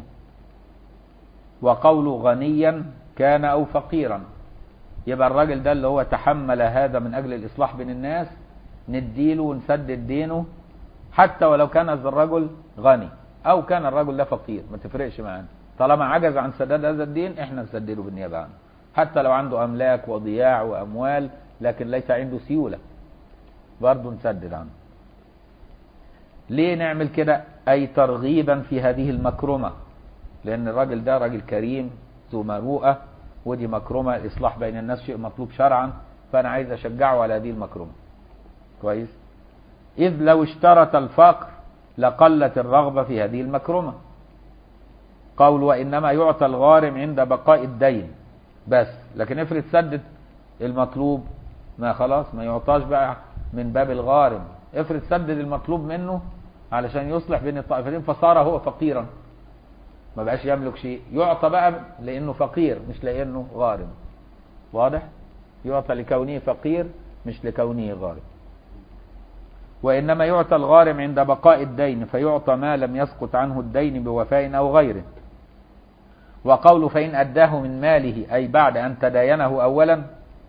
وقول غنيا كان أو فقيرا يبقى الراجل ده اللي هو تحمل هذا من أجل الإصلاح بين الناس نديله ونسدد دينه حتى ولو كان هذا الرجل غني او كان الرجل ده فقير ما تفرقش معانا طالما عجز عن سداد هذا الدين احنا نسدده بالنيابه عنه حتى لو عنده املاك وضياع واموال لكن ليس عنده سيوله برضه نسدد عنه ليه نعمل كده اي ترغيبا في هذه المكرمه لان الراجل ده راجل كريم ذو مروءه ودي مكرمه الاصلاح بين الناس شيء مطلوب شرعا فانا عايز اشجعه على هذه المكرمه كويس اذ لو اشترط الفقر لقلت الرغبه في هذه المكرمه قول وانما يعطى الغارم عند بقاء الدين بس لكن افرض سدد المطلوب ما خلاص ما يعطاش بقى من باب الغارم افرض سدد المطلوب منه علشان يصلح بين الطائفتين فصار هو فقيرا ما بقاش يملك شيء يعطى بقى لانه فقير مش لانه غارم واضح يعطى لكونه فقير مش لكونه غارم وانما يعطى الغارم عند بقاء الدين فيعطى ما لم يسقط عنه الدين بوفاء او غيره وقول فإن أداه من ماله أي بعد أن تداينه أولا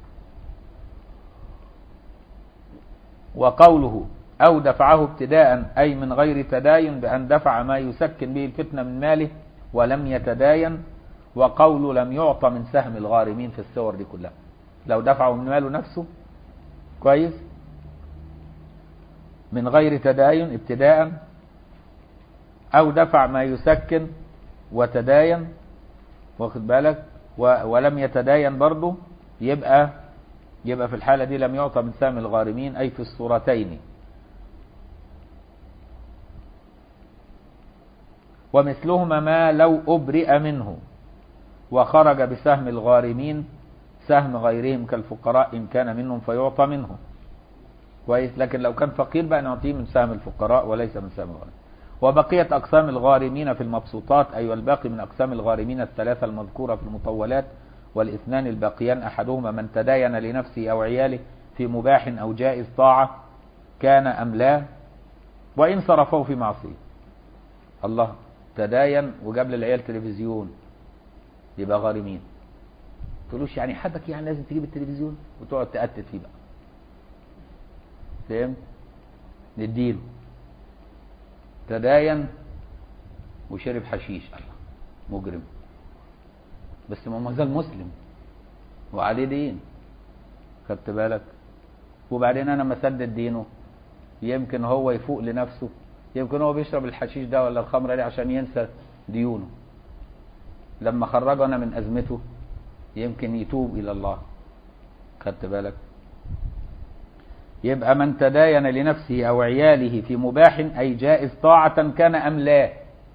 وقوله أو دفعه ابتداء أي من غير تداين بأن دفع ما يسكن به الفتنة من ماله ولم يتداين وقول لم يعطى من سهم الغارمين في الصور دي كلها لو دفعه من ماله نفسه كويس من غير تداين ابتداء أو دفع ما يسكن وتداين واخد بالك ولم يتداين برضه يبقى يبقى في الحالة دي لم يعطى من سهم الغارمين أي في الصورتين ومثلهما ما لو أبرئ منه وخرج بسهم الغارمين سهم غيرهم كالفقراء إن كان منهم فيعطى منه كويس لكن لو كان فقير بقى نعطيه من سهم الفقراء وليس من سهم الغارمين وبقية أقسام الغارمين في المبسوطات أي والباقي من أقسام الغارمين الثلاثة المذكورة في المطولات والاثنان الباقيان أحدهما من تداين لنفسه أو عياله في مباح أو جائز طاعة كان أم لا وإن صرفه في معصية الله تداين وجاب للعيال تلفزيون يبقى غارمين تقولوش يعني حدك يعني لازم تجيب التلفزيون وتقعد تأتت فيه بقى فهمت نديله تداين وشرب حشيش الله مجرم بس ما زال مسلم وعليه دين خدت بالك وبعدين انا مسدد دينه يمكن هو يفوق لنفسه يمكن هو بيشرب الحشيش ده ولا الخمره دي عشان ينسى ديونه لما خرجنا من ازمته يمكن يتوب الى الله خدت بالك يبقى من تداين لنفسه او عياله في مباح اي جائز طاعة كان ام لا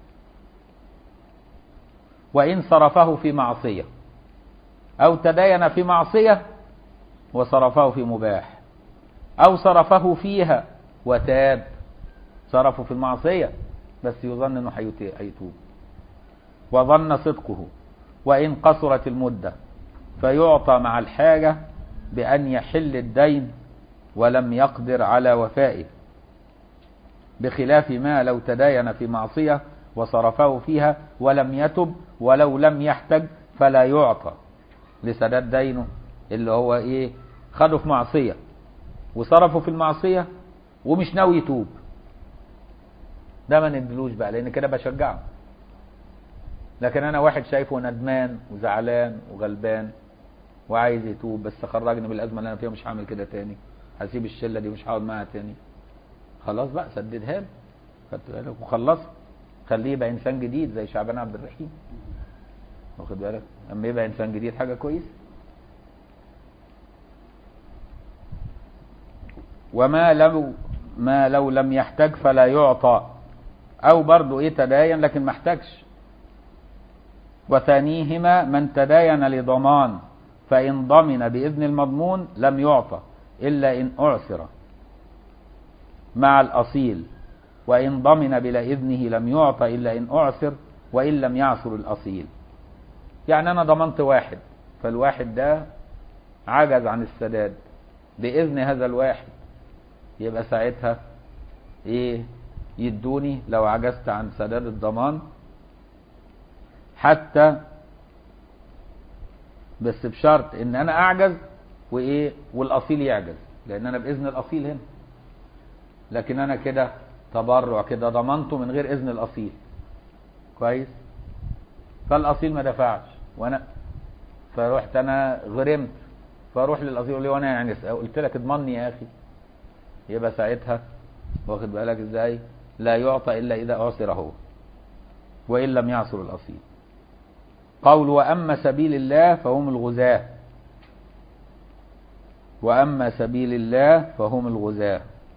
وان صرفه في معصية او تداين في معصية وصرفه في مباح او صرفه فيها وتاب صرفه في المعصية بس يظن انه هيتوب وظن صدقه وان قصرت المدة فيعطى مع الحاجة بان يحل الدين ولم يقدر على وفائه بخلاف ما لو تداين في معصية وصرفه فيها ولم يتب ولو لم يحتج فلا يعطى لسداد دينه اللي هو ايه خده في معصية وصرفه في المعصية ومش ناوي يتوب ده ما ندلوش بقى لان كده بشجعه لكن انا واحد شايفه ندمان وزعلان وغلبان وعايز يتوب بس خرجني من الازمه اللي انا فيها مش هعمل كده تاني هسيب الشله دي مش هقعد معاها تاني خلاص بقى سددها له خدت بالك وخلصها خليه يبقى انسان جديد زي شعبان عبد الرحيم واخد بالك اما يبقى انسان جديد حاجه كويس وما لو ما لو لم يحتاج فلا يعطى او برضه ايه تداين لكن ما احتاجش وثانيهما من تداين لضمان فإن ضمن بإذن المضمون لم يعطى إلا إن أعسر مع الأصيل وإن ضمن بلا إذنه لم يعطى إلا إن أعسر وإن لم يعسر الأصيل يعني أنا ضمنت واحد فالواحد ده عجز عن السداد بإذن هذا الواحد يبقى ساعتها إيه يدوني لو عجزت عن سداد الضمان حتى بس بشرط ان انا اعجز وايه والاصيل يعجز لان انا باذن الاصيل هنا لكن انا كده تبرع كده ضمنته من غير اذن الاصيل كويس فالاصيل ما دفعش وانا فرحت انا غرمت فاروح للاصيل يقول لي وانا يعني قلت لك اضمني يا اخي يبقى ساعتها واخد بالك ازاي لا يعطى الا اذا اعصر هو وان لم يعصر الاصيل قول واما سبيل الله فهم الغزاة واما سبيل الله فهم الغزاة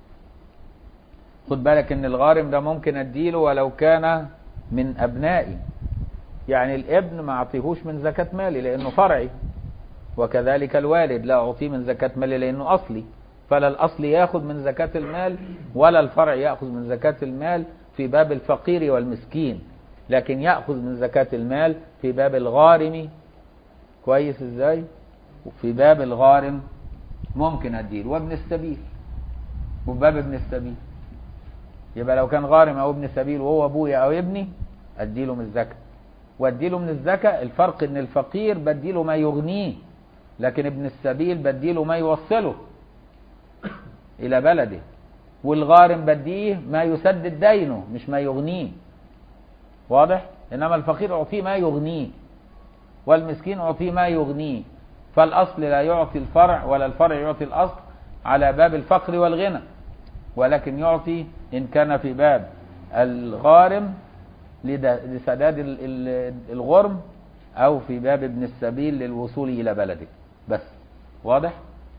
خد بالك ان الغارم ده ممكن اديله ولو كان من ابنائي يعني الابن ما اعطيهوش من زكاة مالي لانه فرعي وكذلك الوالد لا اعطيه من زكاة مالي لانه اصلي فلا الاصل ياخذ من زكاة المال ولا الفرع ياخذ من زكاة المال في باب الفقير والمسكين لكن ياخذ من زكاة المال في باب الغارم كويس ازاي وفي باب الغارم ممكن اديله وابن السبيل وفي باب ابن السبيل يبقى لو كان غارم او ابن سبيل وهو ابويا او ابني اديله من الزكاه واديله من الزكاه الفرق ان الفقير بديله ما يغنيه لكن ابن السبيل بديله ما يوصله الى بلده والغارم بديه ما يسدد دينه مش ما يغنيه واضح انما الفقير اعطيه ما يغنيه والمسكين اعطيه ما يغنيه فالاصل لا يعطي الفرع ولا الفرع يعطي الاصل على باب الفقر والغنى ولكن يعطي ان كان في باب الغارم لسداد الغرم او في باب ابن السبيل للوصول الى بلده بس واضح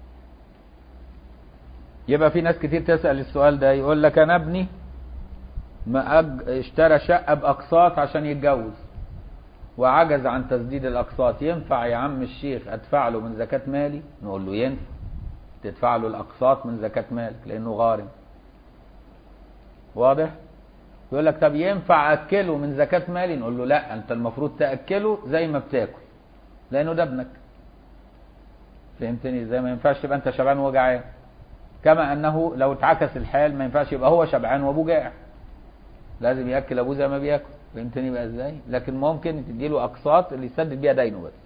يبقى في ناس كتير تسأل السؤال ده يقول لك انا ابني ما أج... اشترى شقة باقساط عشان يتجوز وعجز عن تسديد الاقساط ينفع يا عم الشيخ ادفع له من زكاة مالي نقول له ينفع تدفع له الاقساط من زكاة مالك لانه غارم واضح يقول لك طب ينفع اكله من زكاة مالي نقول له لا انت المفروض تاكله زي ما بتاكل لانه ده ابنك فهمتني ازاي ما ينفعش تبقى انت شبعان وجعان كما انه لو اتعكس الحال ما ينفعش يبقى هو شبعان وابوه جائع لازم ياكل ابوه زي ما بياكل فهمتني بقى ازاي لكن ممكن تديله اقساط اللي يسدد بيها دينه بس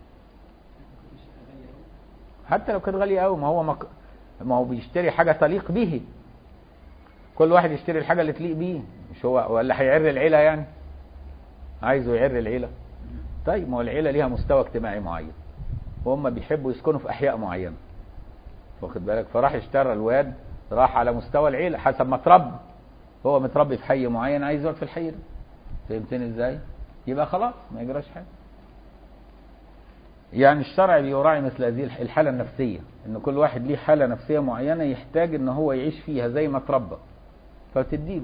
حتى لو كانت غاليه قوي ما هو مك... ما هو بيشتري حاجه تليق به كل واحد يشتري الحاجه اللي تليق بيه مش هو ولا هيعر العيله يعني عايزه يعر العيله طيب ما هو العيله ليها مستوى اجتماعي معين وهم بيحبوا يسكنوا في احياء معينه واخد بالك فراح اشترى الواد راح على مستوى العيله حسب ما اتربى هو متربي في حي معين عايز يقعد في الحي ده فهمتني ازاي يبقى خلاص ما يجراش حاجه يعني الشرع بيراعي مثل هذه الحاله النفسيه ان كل واحد ليه حاله نفسيه معينه يحتاج ان هو يعيش فيها زي ما اتربى فتديله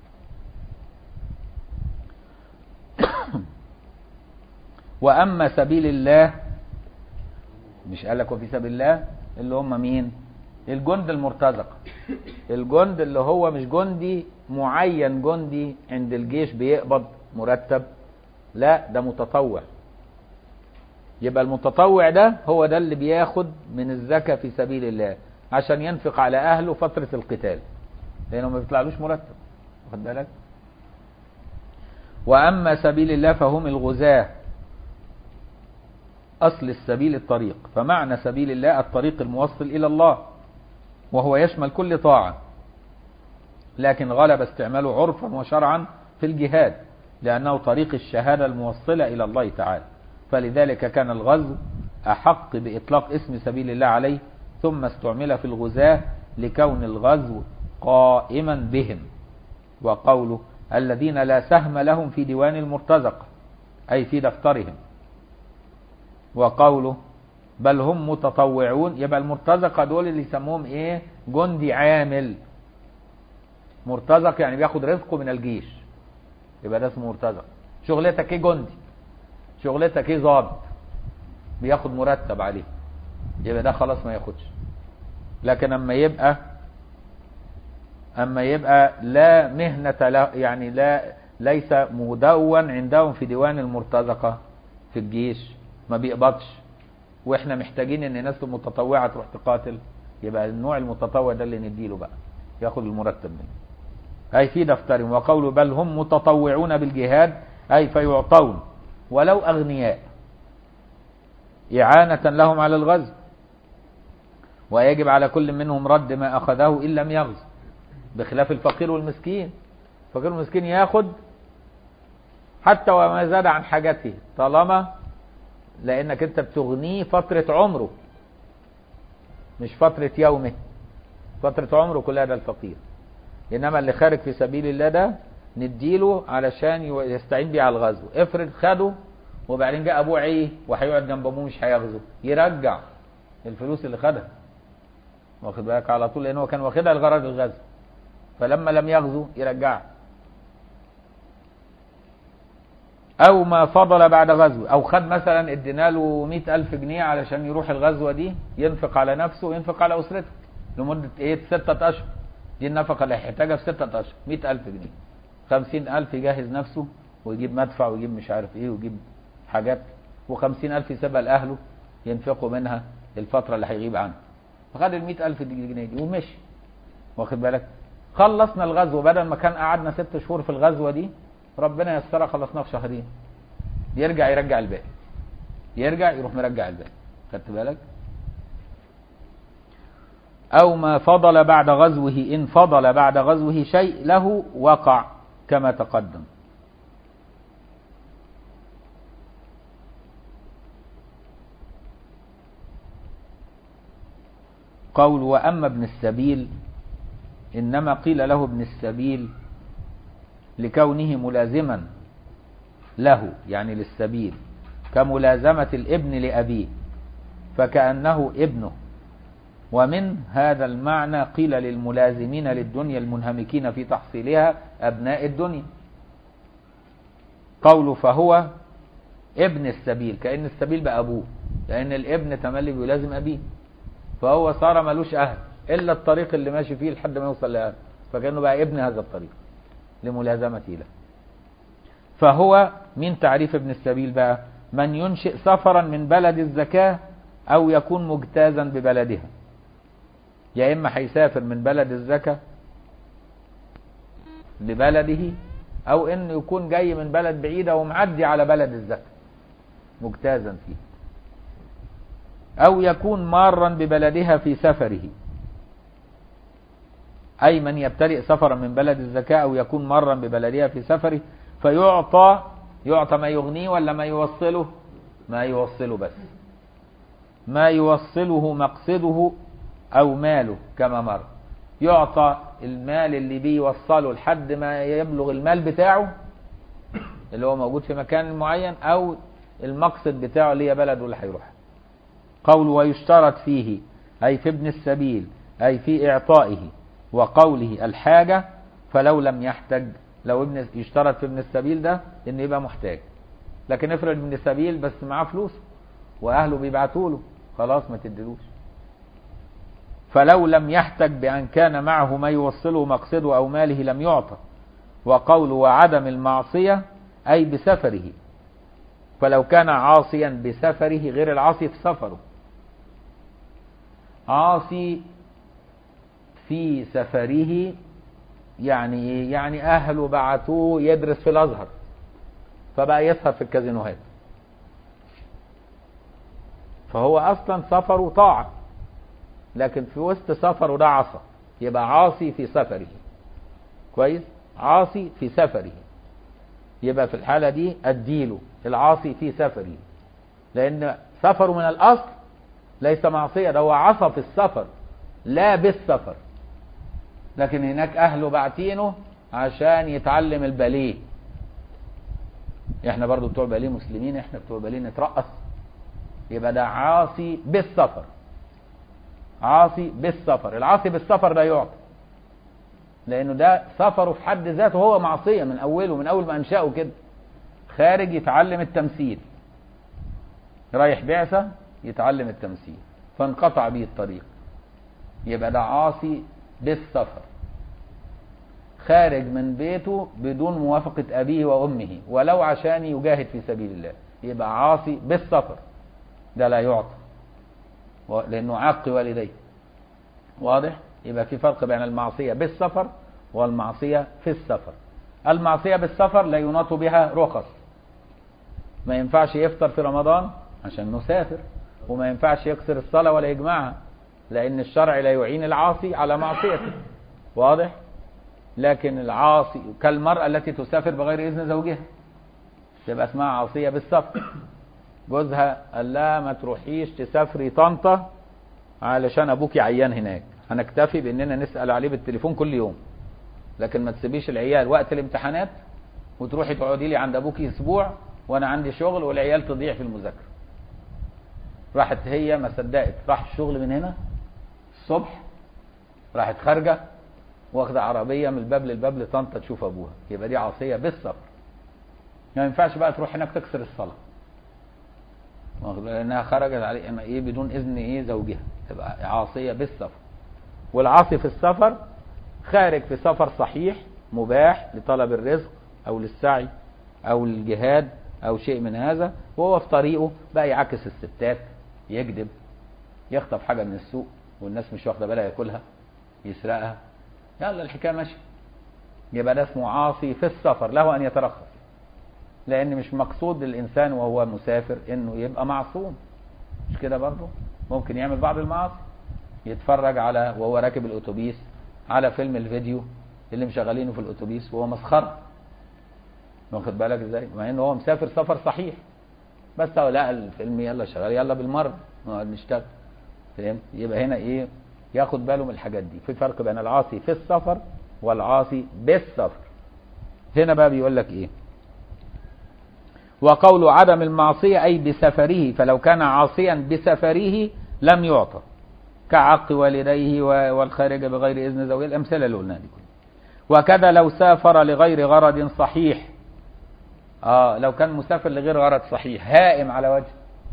واما سبيل الله مش قال لك وفي سبيل الله اللي هم مين الجند المرتزق الجند اللي هو مش جندي معين جندي عند الجيش بيقبض مرتب لا ده متطوع يبقى المتطوع ده هو ده اللي بياخد من الزكاة في سبيل الله عشان ينفق على أهله فترة القتال لأنه ما بيطلعلوش مرتب واخد بالك وأما سبيل الله فهم الغزاة أصل السبيل الطريق فمعنى سبيل الله الطريق الموصل إلى الله وهو يشمل كل طاعة لكن غلب استعماله عرفا وشرعا في الجهاد لأنه طريق الشهادة الموصلة إلى الله تعالى فلذلك كان الغزو أحق بإطلاق اسم سبيل الله عليه ثم استعمل في الغزاة لكون الغزو قائما بهم وقوله الذين لا سهم لهم في ديوان المرتزق أي في دفترهم وقوله بل هم متطوعون يبقى المرتزقة دول اللي يسموهم ايه جندي عامل مرتزق يعني بياخد رزقه من الجيش يبقى ده اسمه مرتزق شغلتك ايه جندي شغلتك ايه ظابط بياخد مرتب عليه يبقى ده خلاص ما ياخدش لكن اما يبقى اما يبقى لا مهنة لا يعني لا ليس مدون عندهم في ديوان المرتزقة في الجيش ما بيقبضش واحنا محتاجين ان ناس متطوعة تروح تقاتل يبقى النوع المتطوع ده اللي نديله بقى ياخد المرتب منه اي في دفترهم وقوله بل هم متطوعون بالجهاد اي فيعطون ولو اغنياء اعانة لهم على الغزو ويجب على كل منهم رد ما اخذه ان لم يغزو بخلاف الفقير والمسكين الفقير والمسكين ياخد حتى وما زاد عن حاجته طالما لانك انت بتغنيه فترة عمره مش فترة يومه فترة عمره كلها ده الفقير انما اللي خارج في سبيل الله ده نديله علشان يستعين بيه على الغزو افرض خده وبعدين جاء ابوه عيه وهيقعد جنب ابوه مش هيغزو يرجع الفلوس اللي خدها واخد بالك على طول لان هو كان واخدها لغرض الغزو فلما لم يغزو يرجعها او ما فضل بعد غزو او خد مثلا ادينا له 100000 جنيه علشان يروح الغزوه دي ينفق على نفسه وينفق على اسرته لمده ايه ستة اشهر دي النفقه اللي هيحتاجها في ستة اشهر 100000 جنيه 50000 يجهز نفسه ويجيب مدفع ويجيب مش عارف ايه ويجيب حاجات و50000 يسيبها لاهله ينفقوا منها الفتره اللي هيغيب عنها فخد ال 100000 جنيه دي ومشي واخد بالك خلصنا الغزو بدل ما كان قعدنا ست شهور في الغزوه دي ربنا يسرها خلصناه في شهرين يرجع يرجع الباقي يرجع يروح مرجع الباقي خدت بالك أو ما فضل بعد غزوه إن فضل بعد غزوه شيء له وقع كما تقدم قول وأما ابن السبيل إنما قيل له ابن السبيل لكونه ملازما له يعني للسبيل كملازمة الابن لأبيه فكأنه ابنه ومن هذا المعنى قيل للملازمين للدنيا المنهمكين في تحصيلها أبناء الدنيا قوله فهو ابن السبيل كأن السبيل بقى أبوه لأن الابن تملي بيلازم أبيه فهو صار ملوش أهل إلا الطريق اللي ماشي فيه لحد ما يوصل لأهل فكأنه بقى ابن هذا الطريق لملازمته له فهو من تعريف ابن السبيل بقى من ينشئ سفرا من بلد الزكاة أو يكون مجتازا ببلدها يا إما هيسافر من بلد الزكاة لبلده أو إنه يكون جاي من بلد بعيدة ومعدي على بلد الزكاة مجتازا فيه أو يكون مارا ببلدها في سفره أي من يبتدئ سفرا من بلد الزكاة أو يكون مرا ببلدها في سفره فيعطى يعطى ما يغنيه ولا ما يوصله ما يوصله بس ما يوصله مقصده أو ماله كما مر يعطى المال اللي بيوصله لحد ما يبلغ المال بتاعه اللي هو موجود في مكان معين أو المقصد بتاعه اللي هي بلده اللي هيروح قول ويشترط فيه أي في ابن السبيل أي في إعطائه وقوله الحاجة فلو لم يحتج لو ابن يشترط في ابن السبيل ده ان يبقى محتاج لكن افرض ابن السبيل بس معاه فلوس واهله بيبعتوا له خلاص ما تدلوش فلو لم يحتج بان كان معه ما يوصله مقصده او ماله لم يعطى وقول وعدم المعصية اي بسفره فلو كان عاصيا بسفره غير العاصي في سفره عاصي في سفره يعني ايه؟ يعني اهله بعتوه يدرس في الازهر فبقى يسهر في الكازينوهات فهو اصلا سفره طاعه لكن في وسط سفره ده عصى يبقى عاصي في سفره كويس عاصي في سفره يبقى في الحاله دي اديله العاصي في سفره لان سفره من الاصل ليس معصيه ده هو عصى في السفر لا بالسفر لكن هناك اهله باعتينه عشان يتعلم الباليه احنا برضو بتوع باليه مسلمين احنا بتوع باليه نترقص يبقى ده عاصي بالسفر عاصي بالسفر العاصي بالسفر ده يعطى لانه ده سفره في حد ذاته هو معصيه من اوله من اول ما انشاه كده خارج يتعلم التمثيل رايح بعثه يتعلم التمثيل فانقطع به الطريق يبقى ده عاصي بالسفر خارج من بيته بدون موافقة أبيه وأمه ولو عشان يجاهد في سبيل الله يبقى عاصي بالسفر ده لا يعطى لأنه عاق والديه واضح يبقى في فرق بين المعصية بالسفر والمعصية في السفر المعصية بالسفر لا يناط بها رخص ما ينفعش يفطر في رمضان عشان نسافر وما ينفعش يكسر الصلاة ولا يجمعها لأن الشرع لا يعين العاصي على معصيته واضح لكن العاصي كالمرأة التي تسافر بغير إذن زوجها تبقى اسمها عاصية بالسفر جوزها قال لها ما تروحيش تسافري طنطا علشان ابوكي عيان هناك هنكتفي باننا نسال عليه بالتليفون كل يوم لكن ما تسيبيش العيال وقت الامتحانات وتروحي تقعدي لي عند ابوكي اسبوع وانا عندي شغل والعيال تضيع في المذاكره راحت هي ما صدقت راح الشغل من هنا الصبح راحت خارجه واخده عربيه من الباب للباب لطنطا تشوف ابوها يبقى دي عاصيه بالسفر ما ينفعش بقى تروح هناك تكسر الصلاه لانها خرجت عليه ايه بدون اذن ايه زوجها تبقى عاصيه بالسفر والعاصي في السفر خارج في سفر صحيح مباح لطلب الرزق او للسعي او للجهاد او شيء من هذا وهو في طريقه بقى يعكس الستات يكذب يخطف حاجه من السوق والناس مش واخده بالها ياكلها يسرقها يلا الحكايه ماشيه يبقى ده اسمه عاصي في السفر له ان يترخص لان مش مقصود للانسان وهو مسافر انه يبقى معصوم مش كده برضه ممكن يعمل بعض المعاصي يتفرج على وهو راكب الاتوبيس على فيلم الفيديو اللي مشغلينه في الاتوبيس وهو مسخره واخد بالك ازاي مع ان هو مسافر سفر صحيح بس هو لا الفيلم يلا شغال يلا بالمره نقعد نشتغل فهمت يبقى هنا ايه ياخد باله من الحاجات دي في فرق بين العاصي في السفر والعاصي بالسفر هنا بقى بيقول لك ايه وقول عدم المعصية أي بسفره فلو كان عاصيا بسفره لم يعطى كعق والديه والخارج بغير إذن زوجه الأمثلة اللي قلناها دي كلها وكذا لو سافر لغير غرض صحيح آه لو كان مسافر لغير غرض صحيح هائم على وجه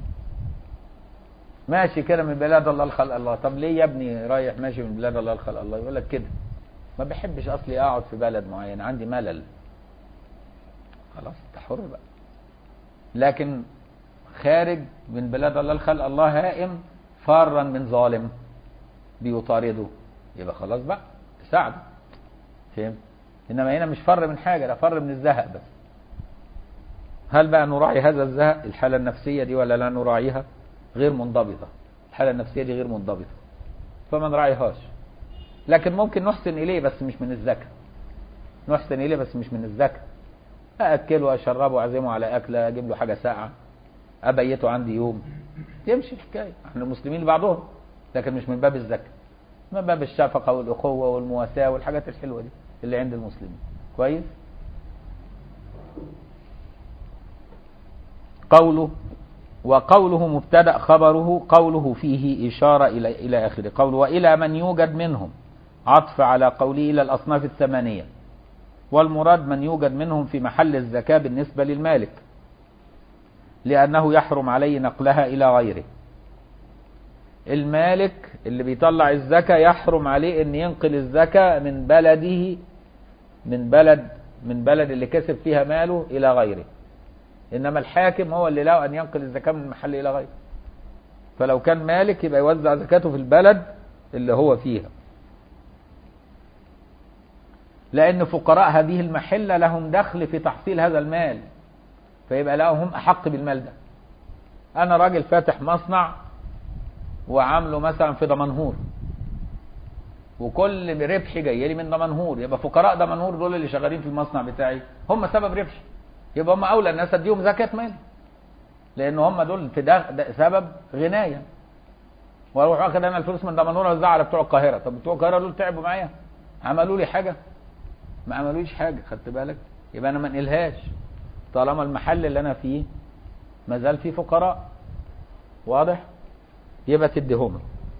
ماشي كده من بلاد الله الخلق الله طب ليه يا ابني رايح ماشي من بلاد الله الخلق الله يقول لك كده ما بحبش اصلي اقعد في بلد معين عندي ملل خلاص انت حر بقى لكن خارج من بلاد الله الخلق الله هائم فارا من ظالم بيطارده يبقى خلاص بقى ساعده فهمت انما هنا مش فر من حاجه ده فر من الزهق بس هل بقى نراعي هذا الزهق الحاله النفسيه دي ولا لا نراعيها غير منضبطه الحاله النفسيه دي غير منضبطه فما نراعيهاش لكن ممكن نحسن اليه بس مش من الزكاه نحسن اليه بس مش من الزكاه أأكله أشربه أعزمه على أكلة أجيب له حاجة ساقعة أبيته عندي يوم يمشي الحكاية احنا المسلمين بعضهم لكن مش من باب الزكاة من باب الشفقة والأخوة والمواساة والحاجات الحلوة دي اللي عند المسلمين كويس قوله وقوله مبتدأ خبره قوله فيه إشارة إلى إلى آخره قوله وإلى من يوجد منهم عطف على قوله إلى الأصناف الثمانية والمراد من يوجد منهم في محل الزكاة بالنسبة للمالك لأنه يحرم عليه نقلها إلى غيره المالك اللي بيطلع الزكاة يحرم عليه أن ينقل الزكاة من بلده من بلد من بلد اللي كسب فيها ماله إلى غيره إنما الحاكم هو اللي له أن ينقل الزكاة من محل إلى غيره فلو كان مالك يبقى يوزع زكاته في البلد اللي هو فيها لأن فقراء هذه المحلة لهم دخل في تحصيل هذا المال فيبقى لهم أحق بالمال ده أنا راجل فاتح مصنع وعامله مثلا في دمنهور وكل ربحي جاي لي من دمنهور يبقى فقراء دمنهور دول اللي شغالين في المصنع بتاعي هم سبب ربحي يبقى هم أولى الناس أديهم زكاة مال لأن هم دول في ده, ده سبب غناية واروح واخد انا الفلوس من دمنهور اوزعها على بتوع القاهره طب بتوع القاهره دول تعبوا معايا عملوا لي حاجه ما عملوش حاجة خدت بالك يبقى انا ما انقلهاش طالما المحل اللي انا فيه ما زال فيه فقراء واضح يبقى تديهم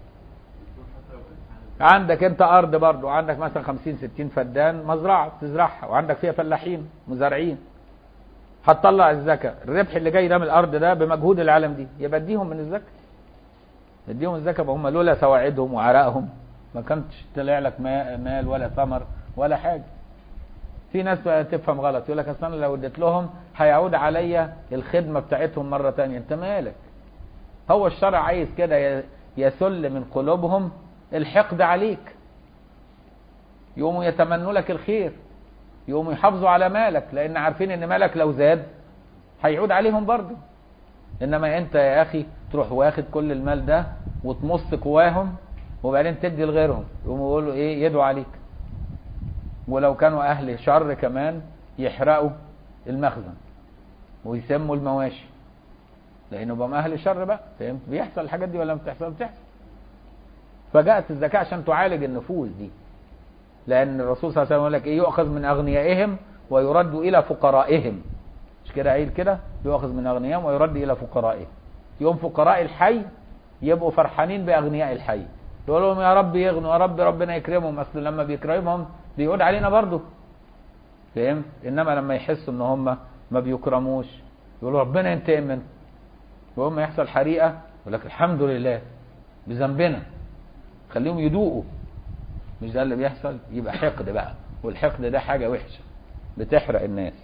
عندك انت ارض برضو عندك مثلا 50 60 فدان مزرعه تزرعها وعندك فيها فلاحين مزارعين هتطلع الزكاه الربح اللي جاي ده من الارض ده بمجهود العالم دي يبقى اديهم من الزكاه اديهم الزكاه هم لولا سواعدهم وعرقهم ما كانتش طلع لك مال ولا ثمر ولا حاجه في ناس بقى تفهم غلط يقول لك اصل انا لو اديت لهم هيعود عليا الخدمه بتاعتهم مره تانية انت مالك هو الشرع عايز كده يسل من قلوبهم الحقد عليك يقوموا يتمنوا لك الخير يقوموا يحافظوا على مالك لان عارفين ان مالك لو زاد هيعود عليهم برضه انما انت يا اخي تروح واخد كل المال ده وتمص قواهم وبعدين تدي لغيرهم يقوموا يقولوا ايه يدعوا عليك ولو كانوا اهل شر كمان يحرقوا المخزن ويسموا المواشي لانه بقى اهل شر بقى فهمت بيحصل الحاجات دي ولا ما بتحصل بتحصل فجاءت الزكاه عشان تعالج النفوس دي لان الرسول صلى الله عليه وسلم يقول لك ايه يؤخذ من اغنيائهم ويرد الى فقرائهم مش كده قايل كده يؤخذ من اغنيائهم ويرد الى فقرائهم يوم فقراء الحي يبقوا فرحانين باغنياء الحي يقول لهم يا رب يغنوا يا رب ربنا يكرمهم اصل لما بيكرمهم بيقول علينا برضه فهمت انما لما يحسوا ان هم ما بيكرموش يقولوا ربنا ينتقم منهم وهم يحصل حريقه يقول لك الحمد لله بذنبنا خليهم يدوقوا مش ده اللي بيحصل يبقى حقد بقى والحقد ده حاجه وحشه بتحرق الناس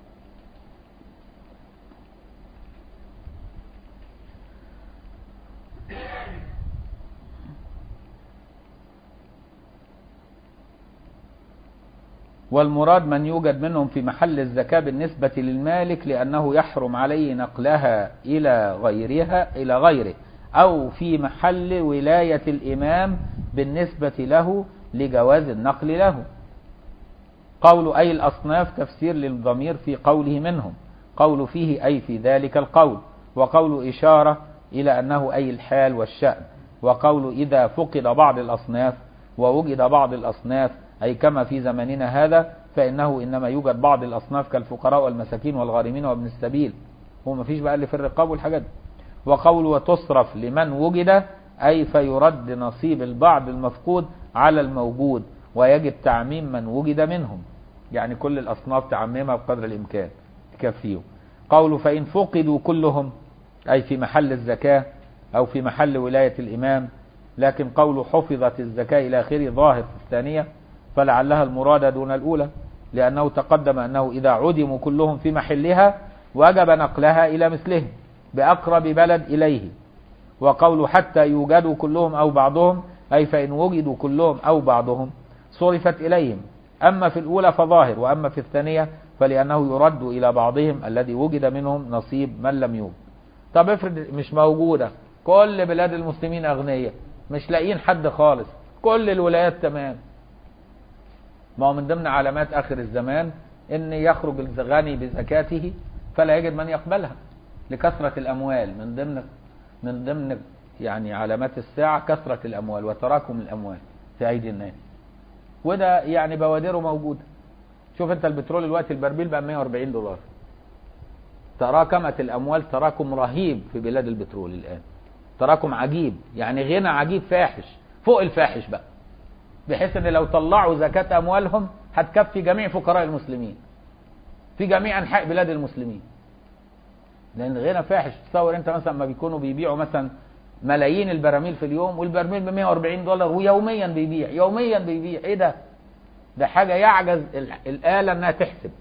والمراد من يوجد منهم في محل الزكاة بالنسبة للمالك لأنه يحرم عليه نقلها إلى غيرها إلى غيره أو في محل ولاية الإمام بالنسبة له لجواز النقل له قول أي الأصناف تفسير للضمير في قوله منهم قول فيه أي في ذلك القول وقول إشارة إلى أنه أي الحال والشأن وقول إذا فقد بعض الأصناف ووجد بعض الأصناف أي كما في زماننا هذا فإنه إنما يوجد بعض الأصناف كالفقراء والمساكين والغارمين وابن السبيل هو ما فيش بقى اللي في الرقاب والحاجات دي وقول وتصرف لمن وجد أي فيرد نصيب البعض المفقود على الموجود ويجب تعميم من وجد منهم يعني كل الأصناف تعممها بقدر الإمكان تكفيهم قول فإن فقدوا كلهم أي في محل الزكاة أو في محل ولاية الإمام لكن قول حفظت الزكاة إلى آخره ظاهر في الثانية فلعلها المراد دون الأولى لأنه تقدم أنه إذا عدموا كلهم في محلها وجب نقلها إلى مثلهم بأقرب بلد إليه وقول حتى يوجدوا كلهم أو بعضهم أي فإن وجدوا كلهم أو بعضهم صرفت إليهم أما في الأولى فظاهر وأما في الثانية فلأنه يرد إلى بعضهم الذي وجد منهم نصيب من لم يوجد طب افرض مش موجودة كل بلاد المسلمين أغنياء مش لاقيين حد خالص كل الولايات تمام ما هو من ضمن علامات آخر الزمان إن يخرج الغني بزكاته فلا يجد من يقبلها لكثرة الأموال من ضمن من ضمن يعني علامات الساعة كثرة الأموال وتراكم الأموال في أيدي الناس وده يعني بوادره موجودة شوف أنت البترول دلوقتي البرميل بقى 140 دولار تراكمت الأموال تراكم رهيب في بلاد البترول الآن تراكم عجيب يعني غنى عجيب فاحش فوق الفاحش بقى بحيث ان لو طلعوا زكاة اموالهم هتكفي جميع فقراء المسلمين في جميع انحاء بلاد المسلمين لان غنى فاحش تصور انت مثلا ما بيكونوا بيبيعوا مثلا ملايين البراميل في اليوم والبرميل ب 140 دولار ويوميا بيبيع يوميا بيبيع ايه ده ده حاجة يعجز الآلة انها تحسب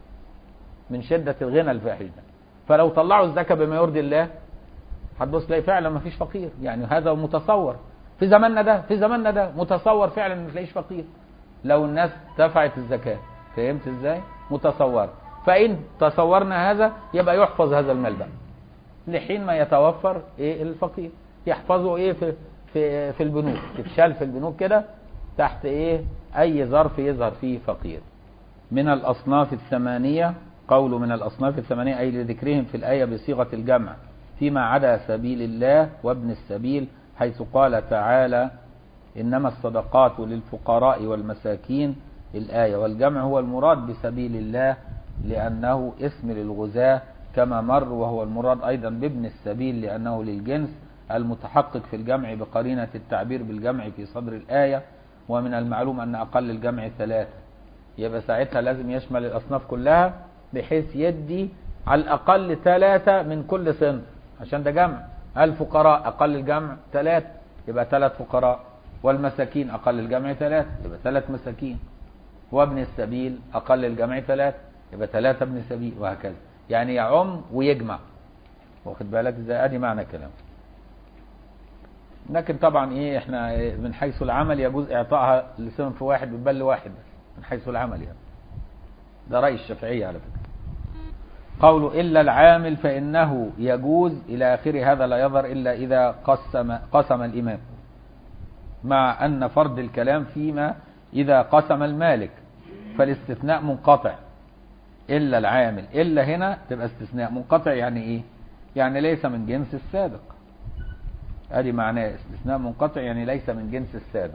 من شدة الغنى الفاحش ده فلو طلعوا الزكاة بما يرضي الله هتبص تلاقي فعلا ما فيش فقير يعني هذا متصور في زماننا ده في زماننا ده متصور فعلا ما تلاقيش فقير لو الناس دفعت الزكاة فهمت ازاي متصور فإن تصورنا هذا يبقى يحفظ هذا المال بقى لحين ما يتوفر ايه الفقير يحفظه ايه في في في البنوك تتشال في البنوك كده تحت ايه اي ظرف يظهر فيه فقير من الاصناف الثمانية قول من الاصناف الثمانية اي لذكرهم في الاية بصيغة الجمع فيما عدا سبيل الله وابن السبيل حيث قال تعالى إنما الصدقات للفقراء والمساكين الآية والجمع هو المراد بسبيل الله لأنه اسم للغزاة كما مر وهو المراد أيضا بابن السبيل لأنه للجنس المتحقق في الجمع بقرينة التعبير بالجمع في صدر الآية ومن المعلوم أن أقل الجمع ثلاثة يبقى ساعتها لازم يشمل الأصناف كلها بحيث يدي على الأقل ثلاثة من كل صنف عشان ده جمع الفقراء أقل الجمع ثلاث يبقى ثلاث فقراء والمساكين أقل الجمع ثلاث يبقى ثلاث مساكين وابن السبيل أقل الجمع ثلاث يبقى ثلاثة ابن سبيل وهكذا يعني يعم ويجمع واخد بالك ازاي ادي معنى الكلام لكن طبعا ايه احنا من حيث العمل يجوز اعطائها لصنف واحد ببل واحد بس من حيث العمل يعني ده رأي الشافعية على فكرة قول إلا العامل فإنه يجوز إلى آخر هذا لا يظهر إلا إذا قسم, قسم الإمام مع أن فرض الكلام فيما إذا قسم المالك فالاستثناء منقطع إلا العامل إلا هنا تبقى استثناء منقطع يعني إيه يعني ليس من جنس السابق ادي معناه استثناء منقطع يعني ليس من جنس السابق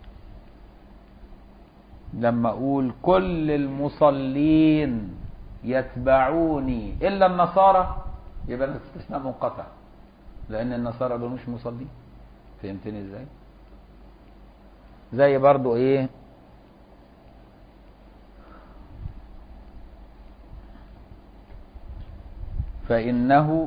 لما اقول كل المصلين يتبعوني الا النصارى يبقى ده استثناء منقطع لان النصارى دول مش مصلين فهمتني ازاي زي برضو ايه فانه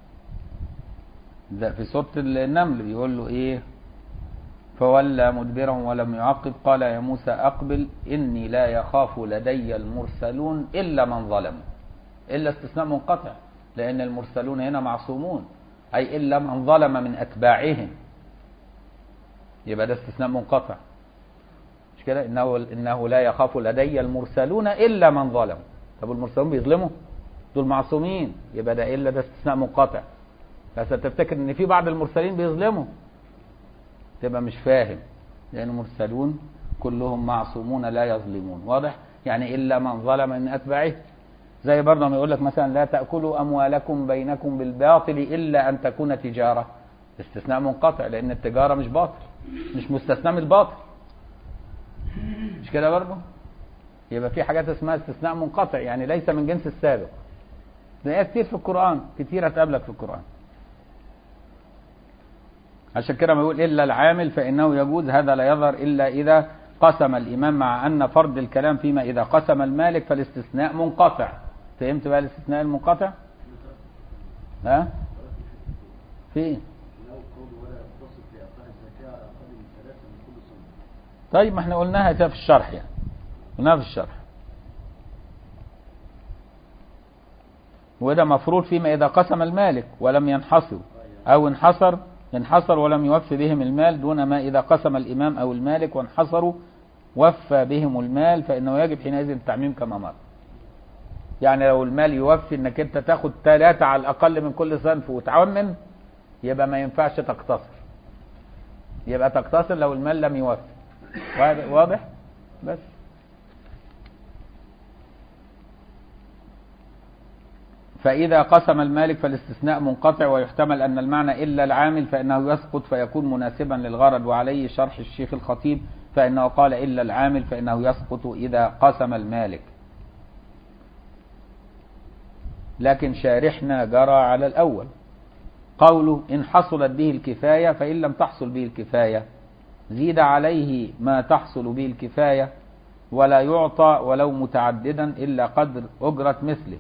ده في سورة النمل بيقول له ايه فولى مدبرا ولم يعقب قال يا موسى اقبل اني لا يخاف لدي المرسلون الا من ظلموا الا استثناء منقطع لان المرسلون هنا معصومون اي الا من ظلم من اتباعهم يبقى ده استثناء منقطع مش كده انه انه لا يخاف لدي المرسلون الا من ظلموا طب المرسلون بيظلموا دول معصومين يبقى ده الا ده استثناء منقطع بس تفتكر ان في بعض المرسلين بيظلموا تبقى مش فاهم لان المرسلون كلهم معصومون لا يظلمون واضح يعني الا من ظلم من اتباعه زي برضه ما يقول لك مثلا لا تاكلوا اموالكم بينكم بالباطل الا ان تكون تجاره استثناء منقطع لان التجاره مش باطل مش مستثنى من الباطل مش كده برضه يبقى في حاجات اسمها استثناء منقطع يعني ليس من جنس السابق ده كتير في القران كتير هتقابلك في القران عشان كده ما يقول إلا العامل فإنه يجوز هذا لا يظهر إلا إذا قسم الإمام مع أن فرض الكلام فيما إذا قسم المالك فالاستثناء منقطع فهمت بقى الاستثناء المنقطع ها في طيب ما احنا قلناها في الشرح يعني قلناها في الشرح وده مفروض فيما إذا قسم المالك ولم ينحصر أو انحصر انحصر ولم يوف بهم المال دون ما إذا قسم الإمام أو المالك وانحصروا وفى بهم المال فإنه يجب حينئذ التعميم كما مر يعني لو المال يوفي انك انت تاخد ثلاثة على الأقل من كل صنف وتعمم يبقى ما ينفعش تقتصر يبقى تقتصر لو المال لم يوفي واضح بس فإذا قسم المالك فالاستثناء منقطع ويحتمل أن المعنى إلا العامل فإنه يسقط فيكون مناسبا للغرض وعليه شرح الشيخ الخطيب فإنه قال إلا العامل فإنه يسقط إذا قسم المالك لكن شارحنا جرى على الأول قوله إن حصلت به الكفاية فإن لم تحصل به الكفاية زيد عليه ما تحصل به الكفاية ولا يعطى ولو متعددا إلا قدر أجرة مثله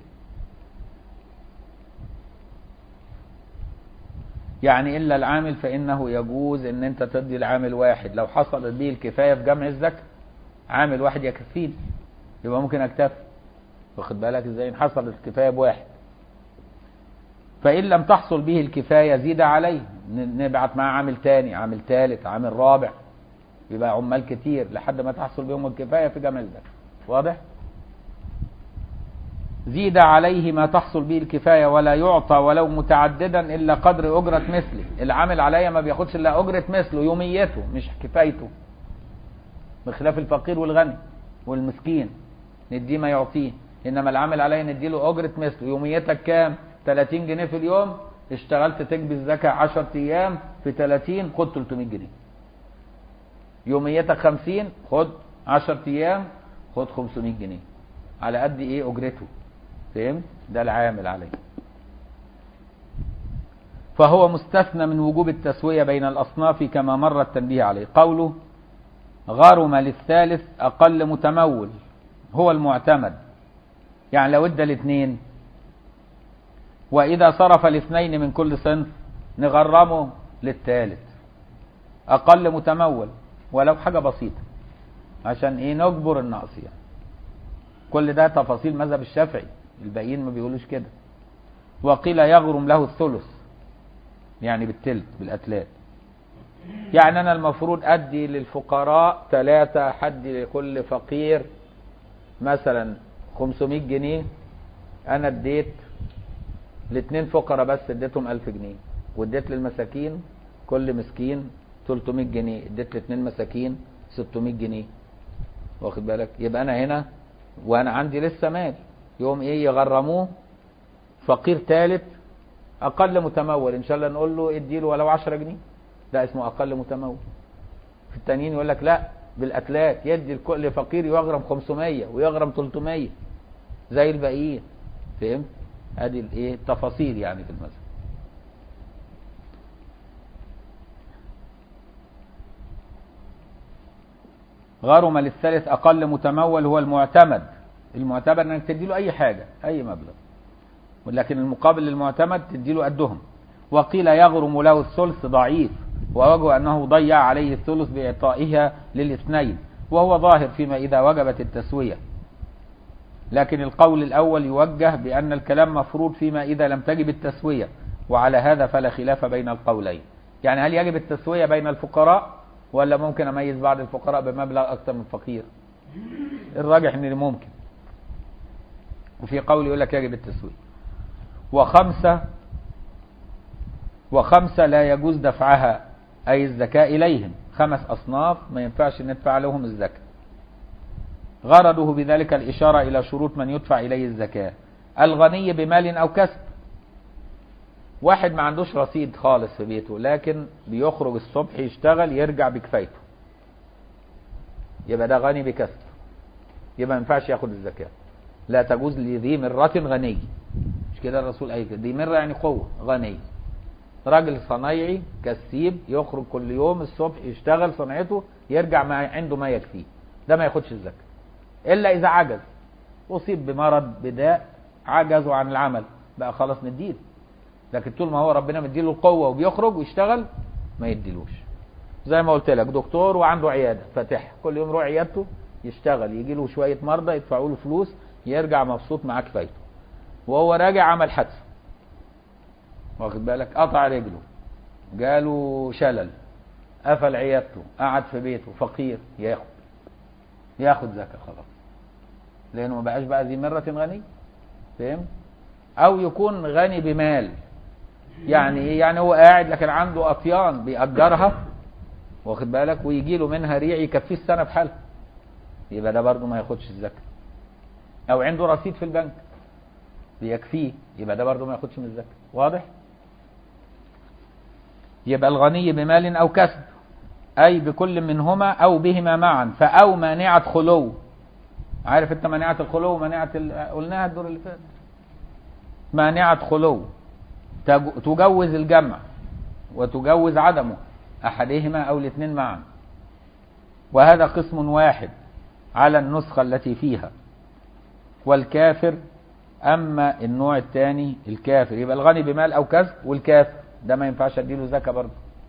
يعني إلا العامل فإنه يجوز إن أنت تدي العامل واحد لو حصلت به الكفاية في جمع الزكاة عامل واحد يكفيني يبقى ممكن أكتفي واخد بالك إزاي إن حصلت الكفاية بواحد فإن لم تحصل به الكفاية زيد عليه نبعت معاه عامل تاني عامل تالت عامل رابع يبقى عمال كتير لحد ما تحصل بهم الكفاية في جمع الزكاة واضح؟ زيد عليه ما تحصل به الكفاية ولا يعطى ولو متعددا إلا قدر أجرة مثله العامل عليا ما بياخدش إلا أجرة مثله يوميته مش كفايته بخلاف الفقير والغني والمسكين نديه ما يعطيه إنما العامل عليا نديله أجرة مثله يوميتك كام 30 جنيه في اليوم اشتغلت تجبي الزكاة 10 أيام في 30 خد 300 جنيه يوميتك 50 خد 10 أيام خد 500 جنيه على قد ايه اجرته فهمت ده العامل عليه فهو مستثنى من وجوب التسوية بين الأصناف كما مر التنبيه عليه قوله غرم للثالث أقل متمول هو المعتمد يعني لو ادى الاثنين وإذا صرف الاثنين من كل صنف نغرمه للثالث أقل متمول ولو حاجة بسيطة عشان ايه نجبر النقص يعني كل ده تفاصيل مذهب الشافعي الباقيين ما بيقولوش كده وقيل يغرم له الثلث يعني بالتلت بالاتلات يعني انا المفروض ادي للفقراء ثلاثة حد لكل فقير مثلا 500 جنيه انا اديت الاثنين فقراء بس اديتهم 1000 جنيه واديت للمساكين كل مسكين 300 جنيه اديت لاثنين مساكين 600 جنيه واخد بالك يبقى انا هنا وانا عندي لسه مال يوم ايه يغرموه فقير ثالث اقل متمول ان شاء الله نقول له اديله ولو 10 جنيه ده اسمه اقل متمول في التانيين يقول لك لا بالاتلات يدي لكل فقير يغرم 500 ويغرم 300 زي الباقيين فهمت ادي الايه التفاصيل يعني في المذهب غرم للثالث اقل متمول هو المعتمد المعتمد انك تدي له اي حاجه اي مبلغ ولكن المقابل للمعتمد تدي له قدهم وقيل يغرم له الثلث ضعيف ووجه انه ضيع عليه الثلث باعطائها للاثنين وهو ظاهر فيما اذا وجبت التسويه لكن القول الاول يوجه بان الكلام مفروض فيما اذا لم تجب التسويه وعلى هذا فلا خلاف بين القولين يعني هل يجب التسويه بين الفقراء ولا ممكن اميز بعض الفقراء بمبلغ اكثر من فقير الراجح ان ممكن وفي قول يقول لك يجب التسويه وخمسه وخمسه لا يجوز دفعها اي الزكاه اليهم خمس اصناف ما ينفعش ندفع لهم الزكاه غرضه بذلك الاشاره الى شروط من يدفع اليه الزكاه الغني بمال او كسب واحد ما عندوش رصيد خالص في بيته لكن بيخرج الصبح يشتغل يرجع بكفايته يبقى ده غني بكسب يبقى ما ينفعش ياخد الزكاة لا تجوز لذي مرة غني مش كده الرسول قال كده دي مرة يعني قوة غني راجل صنايعي كسيب يخرج كل يوم الصبح يشتغل صنعته يرجع ما عنده ما يكفيه ده ما ياخدش الزكاة إلا إذا عجز أصيب بمرض بداء عجزوا عن العمل بقى خلاص نديله لكن طول ما هو ربنا مديله القوه وبيخرج ويشتغل ما يديلوش زي ما قلت لك دكتور وعنده عياده فاتحها كل يوم يروح عيادته يشتغل يجي له شويه مرضى يدفعوا له فلوس يرجع مبسوط معاه كفايته وهو راجع عمل حادثه واخد بالك قطع رجله جاله شلل قفل عيادته قعد في بيته فقير ياخد ياخد زكاه خلاص لانه ما بقاش بقى ذي مره غني فهمت او يكون غني بمال يعني ايه يعني هو قاعد لكن عنده اطيان بيأجرها واخد بالك ويجي له منها ريع يكفيه السنه بحالها يبقى ده برضه ما ياخدش الزكاه او عنده رصيد في البنك بيكفيه يبقى ده برضه ما ياخدش من الزكاه واضح يبقى الغني بمال او كسب اي بكل منهما او بهما معا فاو مانعه خلو عارف انت مانعه الخلو ومانعه ال... قلناها الدور اللي فات مانعه خلو تجوز الجمع وتجوز عدمه احدهما او الاثنين معا وهذا قسم واحد على النسخه التي فيها والكافر اما النوع الثاني الكافر يبقى الغني بمال او كسب والكافر ده ما ينفعش اديله زكاه برضه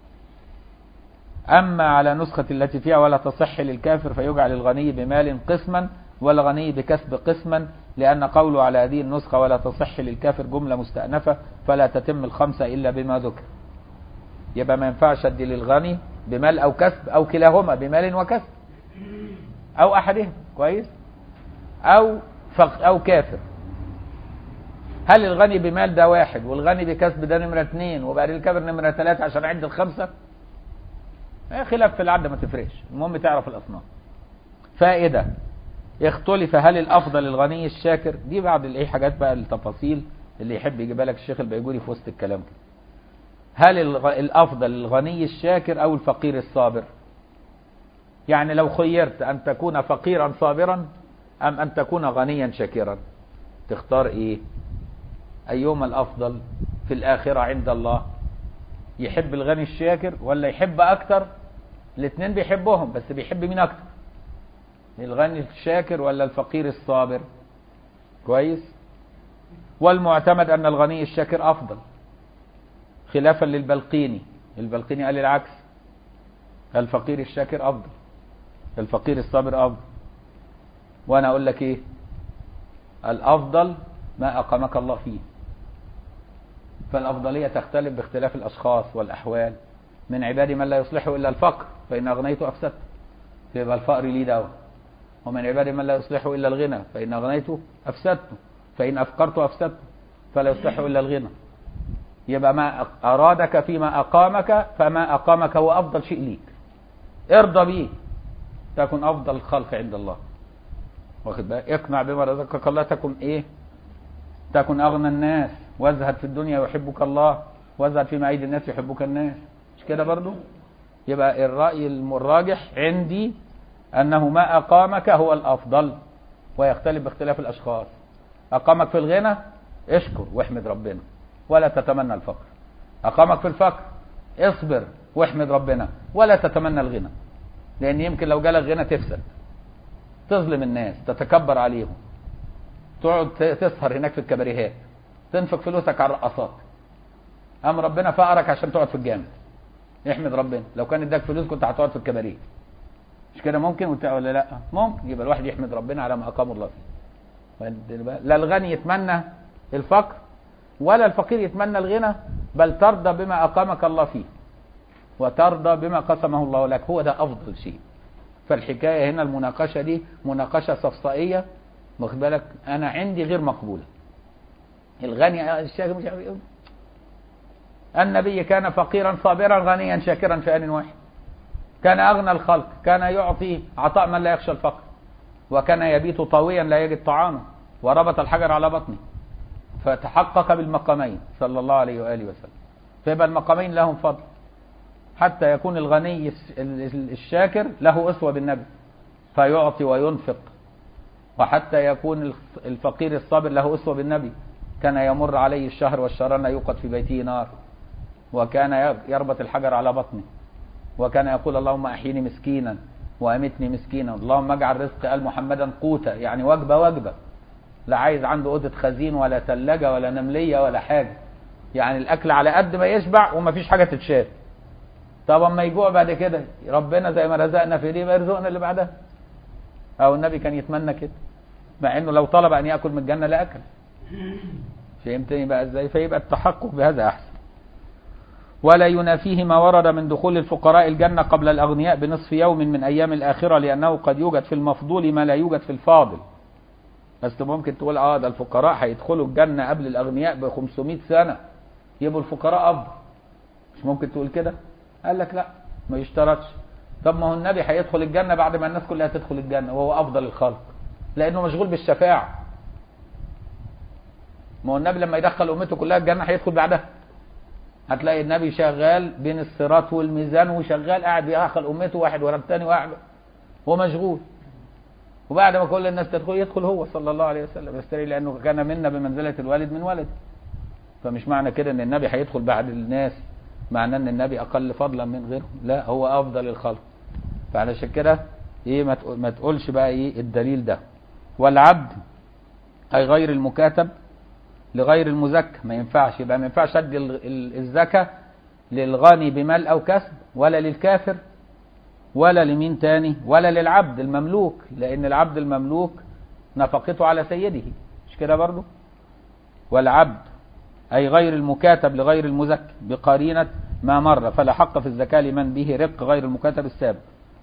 اما على نسخه التي فيها ولا تصح للكافر فيجعل الغني بمال قسما والغني بكسب قسما لأن قوله على هذه النسخة ولا تصح للكافر جملة مستأنفة فلا تتم الخمسة إلا بما ذكر يبقى ما ينفعش أدي للغني بمال أو كسب أو كلاهما بمال وكسب أو أحدهم كويس أو فق أو كافر هل الغني بمال ده واحد والغني بكسب ده نمرة اثنين وبعدين الكافر نمرة ثلاثة عشان عد الخمسة خلاف في العد ما تفرقش المهم تعرف الأصناف فائدة اختلف هل الافضل الغني الشاكر دي بعض الايه حاجات بقى التفاصيل اللي يحب يجيبها لك الشيخ البيجوري في وسط الكلام كده هل الافضل الغني الشاكر او الفقير الصابر يعني لو خيرت ان تكون فقيرا صابرا ام ان تكون غنيا شاكرا تختار ايه ايهما الافضل في الاخره عند الله يحب الغني الشاكر ولا يحب اكتر الاثنين بيحبهم بس بيحب مين اكتر الغني الشاكر ولا الفقير الصابر كويس والمعتمد ان الغني الشاكر افضل خلافا للبلقيني البلقيني قال العكس الفقير الشاكر افضل الفقير الصابر افضل وانا اقول لك ايه الافضل ما اقامك الله فيه فالافضليه تختلف باختلاف الاشخاص والاحوال من عبادي من لا يصلحه الا الفقر فان اغنيته افسدته فيبقى الفقر ليه دواء ومن عبادي من لا يصلحه الا الغنى فان اغنيته افسدته فان افقرته افسدته فلا يصلحه الا الغنى يبقى ما ارادك فيما اقامك فما اقامك هو افضل شيء ليك ارضى بيه تكن افضل الخلق عند الله واخد بالك اقنع بما رزقك الله تكن ايه تكن اغنى الناس وازهد في الدنيا يحبك الله وازهد فيما ايدي الناس يحبك الناس مش كده برضو يبقى الراي الراجح عندي انه ما اقامك هو الافضل ويختلف باختلاف الاشخاص اقامك في الغنى اشكر واحمد ربنا ولا تتمنى الفقر اقامك في الفقر اصبر واحمد ربنا ولا تتمنى الغنى لان يمكن لو جالك غنى تفسد تظلم الناس تتكبر عليهم تقعد تسهر هناك في الكباريهات تنفق فلوسك على الرقصات قام ربنا فقرك عشان تقعد في الجامع احمد ربنا لو كان اداك فلوس كنت هتقعد في الكباريه مش كده ممكن ولا لا ممكن يبقى الواحد يحمد ربنا على ما اقام الله فيه لا الغني يتمنى الفقر ولا الفقير يتمنى الغنى بل ترضى بما اقامك الله فيه وترضى بما قسمه الله لك هو ده افضل شيء فالحكايه هنا المناقشه دي مناقشه صفصائيه واخد بالك انا عندي غير مقبوله الغني الشاكر مش عارف ايه النبي كان فقيرا صابرا غنيا شاكرا في ان واحد كان اغنى الخلق كان يعطي عطاء من لا يخشى الفقر وكان يبيت طاويا لا يجد طعاما وربط الحجر على بطنه فتحقق بالمقامين صلى الله عليه واله وسلم فيبقى المقامين لهم فضل حتى يكون الغني الشاكر له اسوه بالنبي فيعطي وينفق وحتى يكون الفقير الصابر له اسوه بالنبي كان يمر عليه الشهر والشهران لا يوقد في بيته نار وكان يربط الحجر على بطنه وكان يقول اللهم احيني مسكينا وامتني مسكينا اللهم اجعل رزق ال محمدا قوتا يعني وجبه وجبه لا عايز عنده اوضه خزين ولا ثلاجه ولا نمليه ولا حاجه يعني الاكل على قد ما يشبع ومفيش حاجه تتشال طب اما يجوع بعد كده ربنا زي ما رزقنا في دي يرزقنا اللي بعدها او النبي كان يتمنى كده مع انه لو طلب ان ياكل من الجنه لاكل فهمتني بقى ازاي فيبقى التحقق بهذا احسن ولا ينافيه ما ورد من دخول الفقراء الجنة قبل الأغنياء بنصف يوم من أيام الآخرة لأنه قد يوجد في المفضول ما لا يوجد في الفاضل بس ممكن تقول اه ده الفقراء هيدخلوا الجنة قبل الأغنياء ب 500 سنة يبقوا الفقراء أفضل مش ممكن تقول كده قال لك لا ما يشترطش طب ما هو النبي هيدخل الجنة بعد ما الناس كلها تدخل الجنة وهو أفضل الخلق لأنه مشغول بالشفاعة ما هو النبي لما يدخل أمته كلها الجنة هيدخل بعدها هتلاقي النبي شغال بين الصراط والميزان وشغال قاعد بيدخل امته واحد ورا الثاني واحد هو مشغول وبعد ما كل الناس تدخل يدخل هو صلى الله عليه وسلم يستري لانه كان منا بمنزله الوالد من ولد فمش معنى كده ان النبي هيدخل بعد الناس معناه ان النبي اقل فضلا من غيره لا هو افضل الخلق فعلشان كده ايه ما تقولش بقى ايه الدليل ده والعبد اي غير المكاتب لغير المزكى ما ينفعش يبقى ما ينفعش ادي الزكاه للغني بمال او كسب ولا للكافر ولا لمين تاني ولا للعبد المملوك لان العبد المملوك نفقته على سيده مش كده برضه والعبد اي غير المكاتب لغير المزكى بقرينه ما مر فلا حق في الزكاه لمن به رق غير المكاتب السابق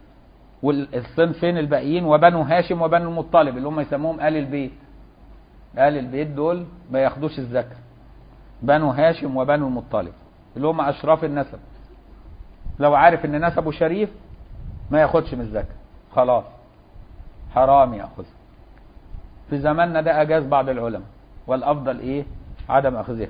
والصنفين الباقيين وبنو هاشم وبنو المطلب اللي هم يسموهم ال البيت آل البيت دول ما ياخدوش الزكاة بنو هاشم وبنو المطلب اللي هم أشراف النسب لو عارف إن نسبه شريف ما ياخدش من الزكاة خلاص حرام ياخذ في زماننا ده أجاز بعض العلماء والأفضل إيه عدم أخذها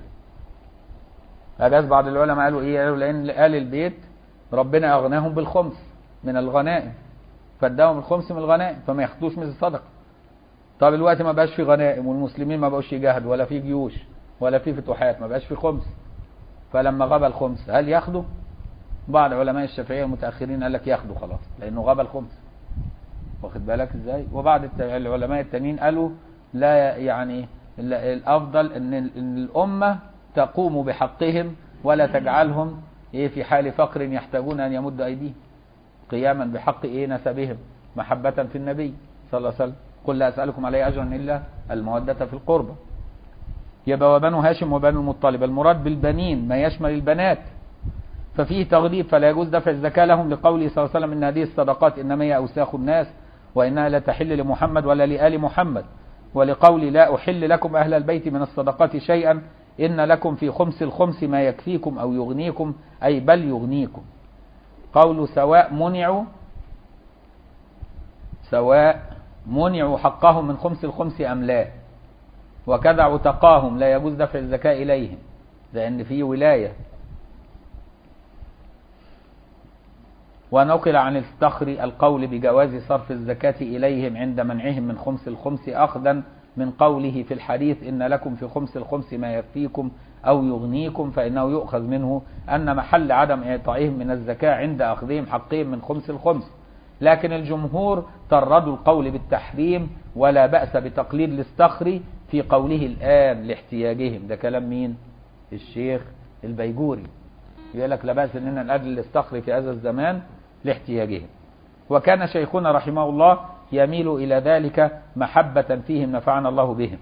أجاز بعض العلماء قالوا إيه قالوا لأن آل البيت ربنا أغناهم بالخمس من الغنائم فاداهم الخمس من الغنائم فما ياخدوش من الصدقه طب الوقت ما بقاش في غنائم والمسلمين ما بقوش يجاهدوا ولا في جيوش ولا في فتوحات ما بقاش في خمس فلما غاب الخمس هل ياخدوا بعض علماء الشافعيه المتاخرين قال لك ياخدوا خلاص لانه غاب الخمس واخد بالك ازاي وبعض العلماء التانيين قالوا لا يعني الافضل ان ان الامه تقوم بحقهم ولا تجعلهم ايه في حال فقر يحتاجون ان يمد ايديهم قياما بحق ايه نسبهم محبه في النبي صلى الله عليه وسلم قل لا أسألكم عليه أجرا إلا المودة في القربى يبقى وبنو هاشم وبنو المطلب المراد بالبنين ما يشمل البنات ففيه تغليب فلا يجوز دفع الزكاة لهم لقوله صلى الله عليه وسلم إن هذه الصدقات إنما هي أوساخ الناس وإنها لا تحل لمحمد ولا لآل محمد ولقولي لا أحل لكم أهل البيت من الصدقات شيئا إن لكم في خمس الخمس ما يكفيكم أو يغنيكم أي بل يغنيكم قول سواء منعوا سواء منعوا حقهم من خمس الخمس أم لا وكذا عتقاهم لا يجوز دفع الزكاة إليهم لأن فيه ولاية ونقل عن الصخري القول بجواز صرف الزكاة إليهم عند منعهم من خمس الخمس أخذا من قوله في الحديث إن لكم في خمس الخمس ما يكفيكم أو يغنيكم فإنه يؤخذ منه أن محل عدم إعطائهم من الزكاة عند أخذهم حقهم من خمس الخمس لكن الجمهور طردوا القول بالتحريم ولا بأس بتقليد الاستخري في قوله الآن لاحتياجهم ده كلام مين الشيخ البيجوري يقول لك لا بأس أننا نقلد الاستخري في هذا الزمان لاحتياجهم وكان شيخنا رحمه الله يميل إلى ذلك محبة فيهم نفعنا الله بهم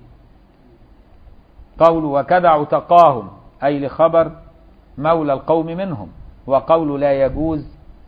قول وكذا عتقاهم أي لخبر مولى القوم منهم وقول لا يجوز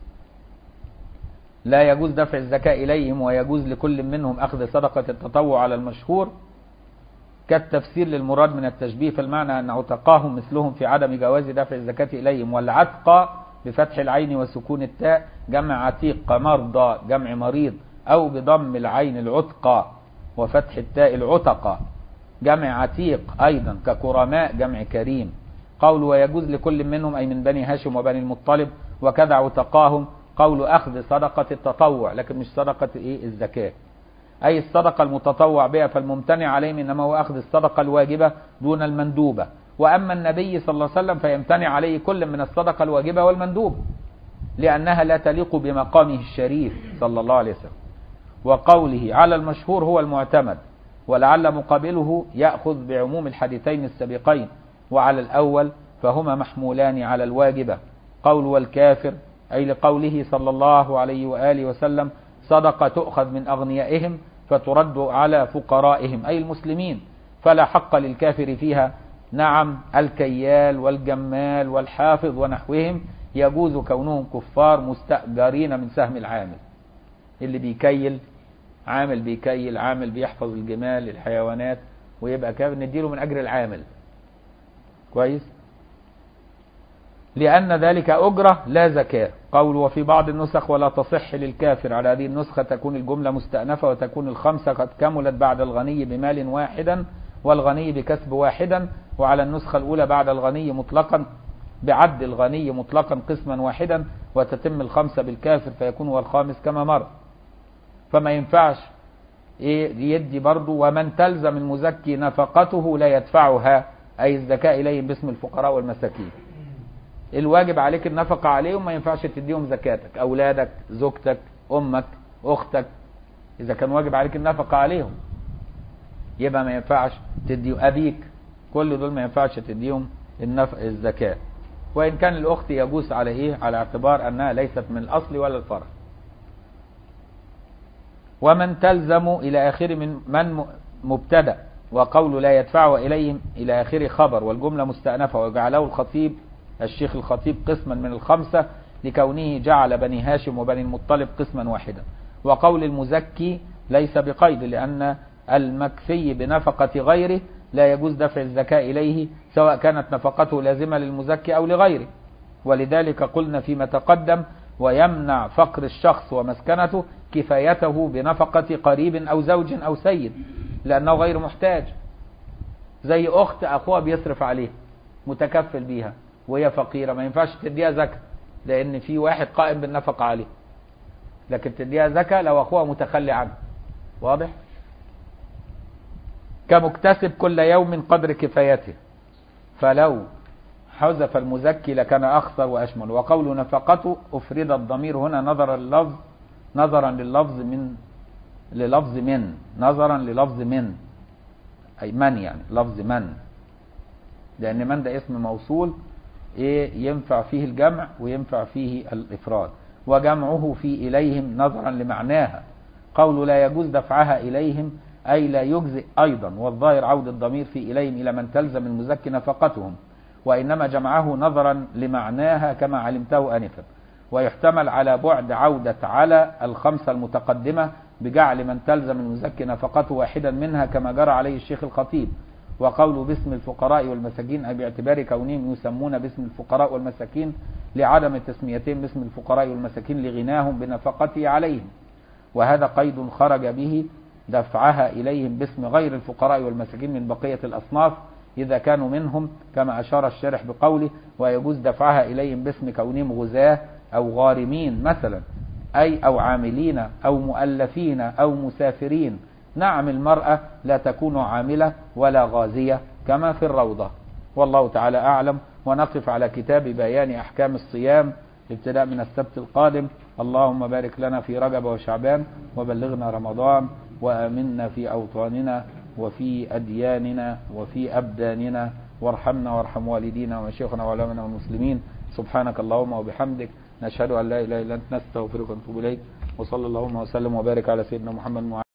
لا يجوز دفع الزكاة إليهم ويجوز لكل منهم أخذ صدقة التطوع على المشهور كالتفسير للمراد من التشبيه فالمعنى أن عتقاهم مثلهم في عدم جواز دفع الزكاة إليهم والعتق بفتح العين وسكون التاء جمع عتيق مرضى جمع مريض أو بضم العين العتقى وفتح التاء العتقى جمع عتيق أيضا ككرماء جمع كريم قول ويجوز لكل منهم أي من بني هاشم وبني المطلب وكذا عتقاهم قول أخذ صدقة التطوع لكن مش صدقة إيه الزكاة أي الصدقة المتطوع بها فالممتنع عليهم إنما هو أخذ الصدقة الواجبة دون المندوبة وأما النبي صلى الله عليه وسلم فيمتنع عليه كل من الصدقة الواجبة والمندوبة لأنها لا تليق بمقامه الشريف صلى الله عليه وسلم وقوله على المشهور هو المعتمد ولعل مقابله يأخذ بعموم الحديثين السابقين وعلى الأول فهما محمولان على الواجبة قول والكافر أي لقوله صلى الله عليه وآله وسلم صدقة تؤخذ من أغنيائهم فترد على فقرائهم أي المسلمين فلا حق للكافر فيها نعم الكيال والجمال والحافظ ونحوهم يجوز كونهم كفار مستأجرين من سهم العامل اللي بيكيل عامل بيكيل عامل بيحفظ الجمال الحيوانات ويبقى كافر نديله من أجر العامل كويس لأن ذلك أجرة لا زكاة قول وفي بعض النسخ ولا تصح للكافر على هذه النسخة تكون الجملة مستأنفة وتكون الخمسة قد كملت بعد الغني بمال واحدا والغني بكسب واحدا وعلى النسخة الأولى بعد الغني مطلقا بعد الغني مطلقا قسما واحدا وتتم الخمسة بالكافر فيكون هو الخامس كما مر فما ينفعش إيه يدي برضه ومن تلزم المزكي نفقته لا يدفعها أي الزكاة إليهم باسم الفقراء والمساكين الواجب عليك النفقة عليهم ما ينفعش تديهم زكاتك أولادك زوجتك أمك أختك إذا كان واجب عليك النفقة عليهم يبقى ما ينفعش تدي أبيك كل دول ما ينفعش تديهم النف... الزكاة وإن كان الأخت يجوز على إيه على اعتبار أنها ليست من الأصل ولا الفرع ومن تلزم إلى آخر من من مبتدأ وقول لا يدفع إليهم إلى آخر خبر والجملة مستأنفة وجعله الخطيب الشيخ الخطيب قسما من الخمسة لكونه جعل بني هاشم وبني المطلب قسما واحدا وقول المزكي ليس بقيد لأن المكفي بنفقة غيره لا يجوز دفع الزكاة إليه سواء كانت نفقته لازمة للمزكي أو لغيره ولذلك قلنا فيما تقدم ويمنع فقر الشخص ومسكنته كفايته بنفقة قريب أو زوج أو سيد لأنه غير محتاج زي أخت أخوها بيصرف عليه متكفل بيها وهي فقيرة ما ينفعش تديها زكاة لأن في واحد قائم بالنفقة عليه لكن تديها زكاة لو أخوها متخلي عنه واضح؟ كمكتسب كل يوم قدر كفايته فلو حذف المزكي لكان أخطر وأشمل وقول نفقته أفرد الضمير هنا نظرا لللفظ نظرا لللفظ من للفظ من نظرا للفظ من أي من يعني لفظ من لأن من ده اسم موصول إيه ينفع فيه الجمع وينفع فيه الإفراد وجمعه في إليهم نظرا لمعناها قول لا يجوز دفعها إليهم أي لا يجزئ أيضا والظاهر عود الضمير في إليهم إلى من تلزم المزكي نفقتهم وإنما جمعه نظرا لمعناها كما علمته آنفا ويحتمل على بعد عودة على الخمسة المتقدمة بجعل من تلزم المزكي نفقته واحدا منها كما جرى عليه الشيخ الخطيب وقوله باسم الفقراء والمساكين أي باعتبار كونهم يسمون باسم الفقراء والمساكين لعدم تسميتهم باسم الفقراء والمساكين لغناهم بنفقته عليهم وهذا قيد خرج به دفعها إليهم باسم غير الفقراء والمساكين من بقية الأصناف إذا كانوا منهم كما أشار الشارح بقوله ويجوز دفعها إليهم باسم كونهم غزاة أو غارمين مثلا أي أو عاملين أو مؤلفين أو مسافرين نعم المرأة لا تكون عاملة ولا غازية كما في الروضة والله تعالى أعلم ونقف على كتاب بيان أحكام الصيام ابتداء من السبت القادم اللهم بارك لنا في رجب وشعبان وبلغنا رمضان وآمنا في أوطاننا وفي أدياننا وفي أبداننا وارحمنا وارحم والدينا ومشايخنا وعلماء المسلمين سبحانك اللهم وبحمدك نشهد أن لا إله إلا أنت نستغفرك ونتوب إليك وصلى اللهم وسلم وبارك على سيدنا محمد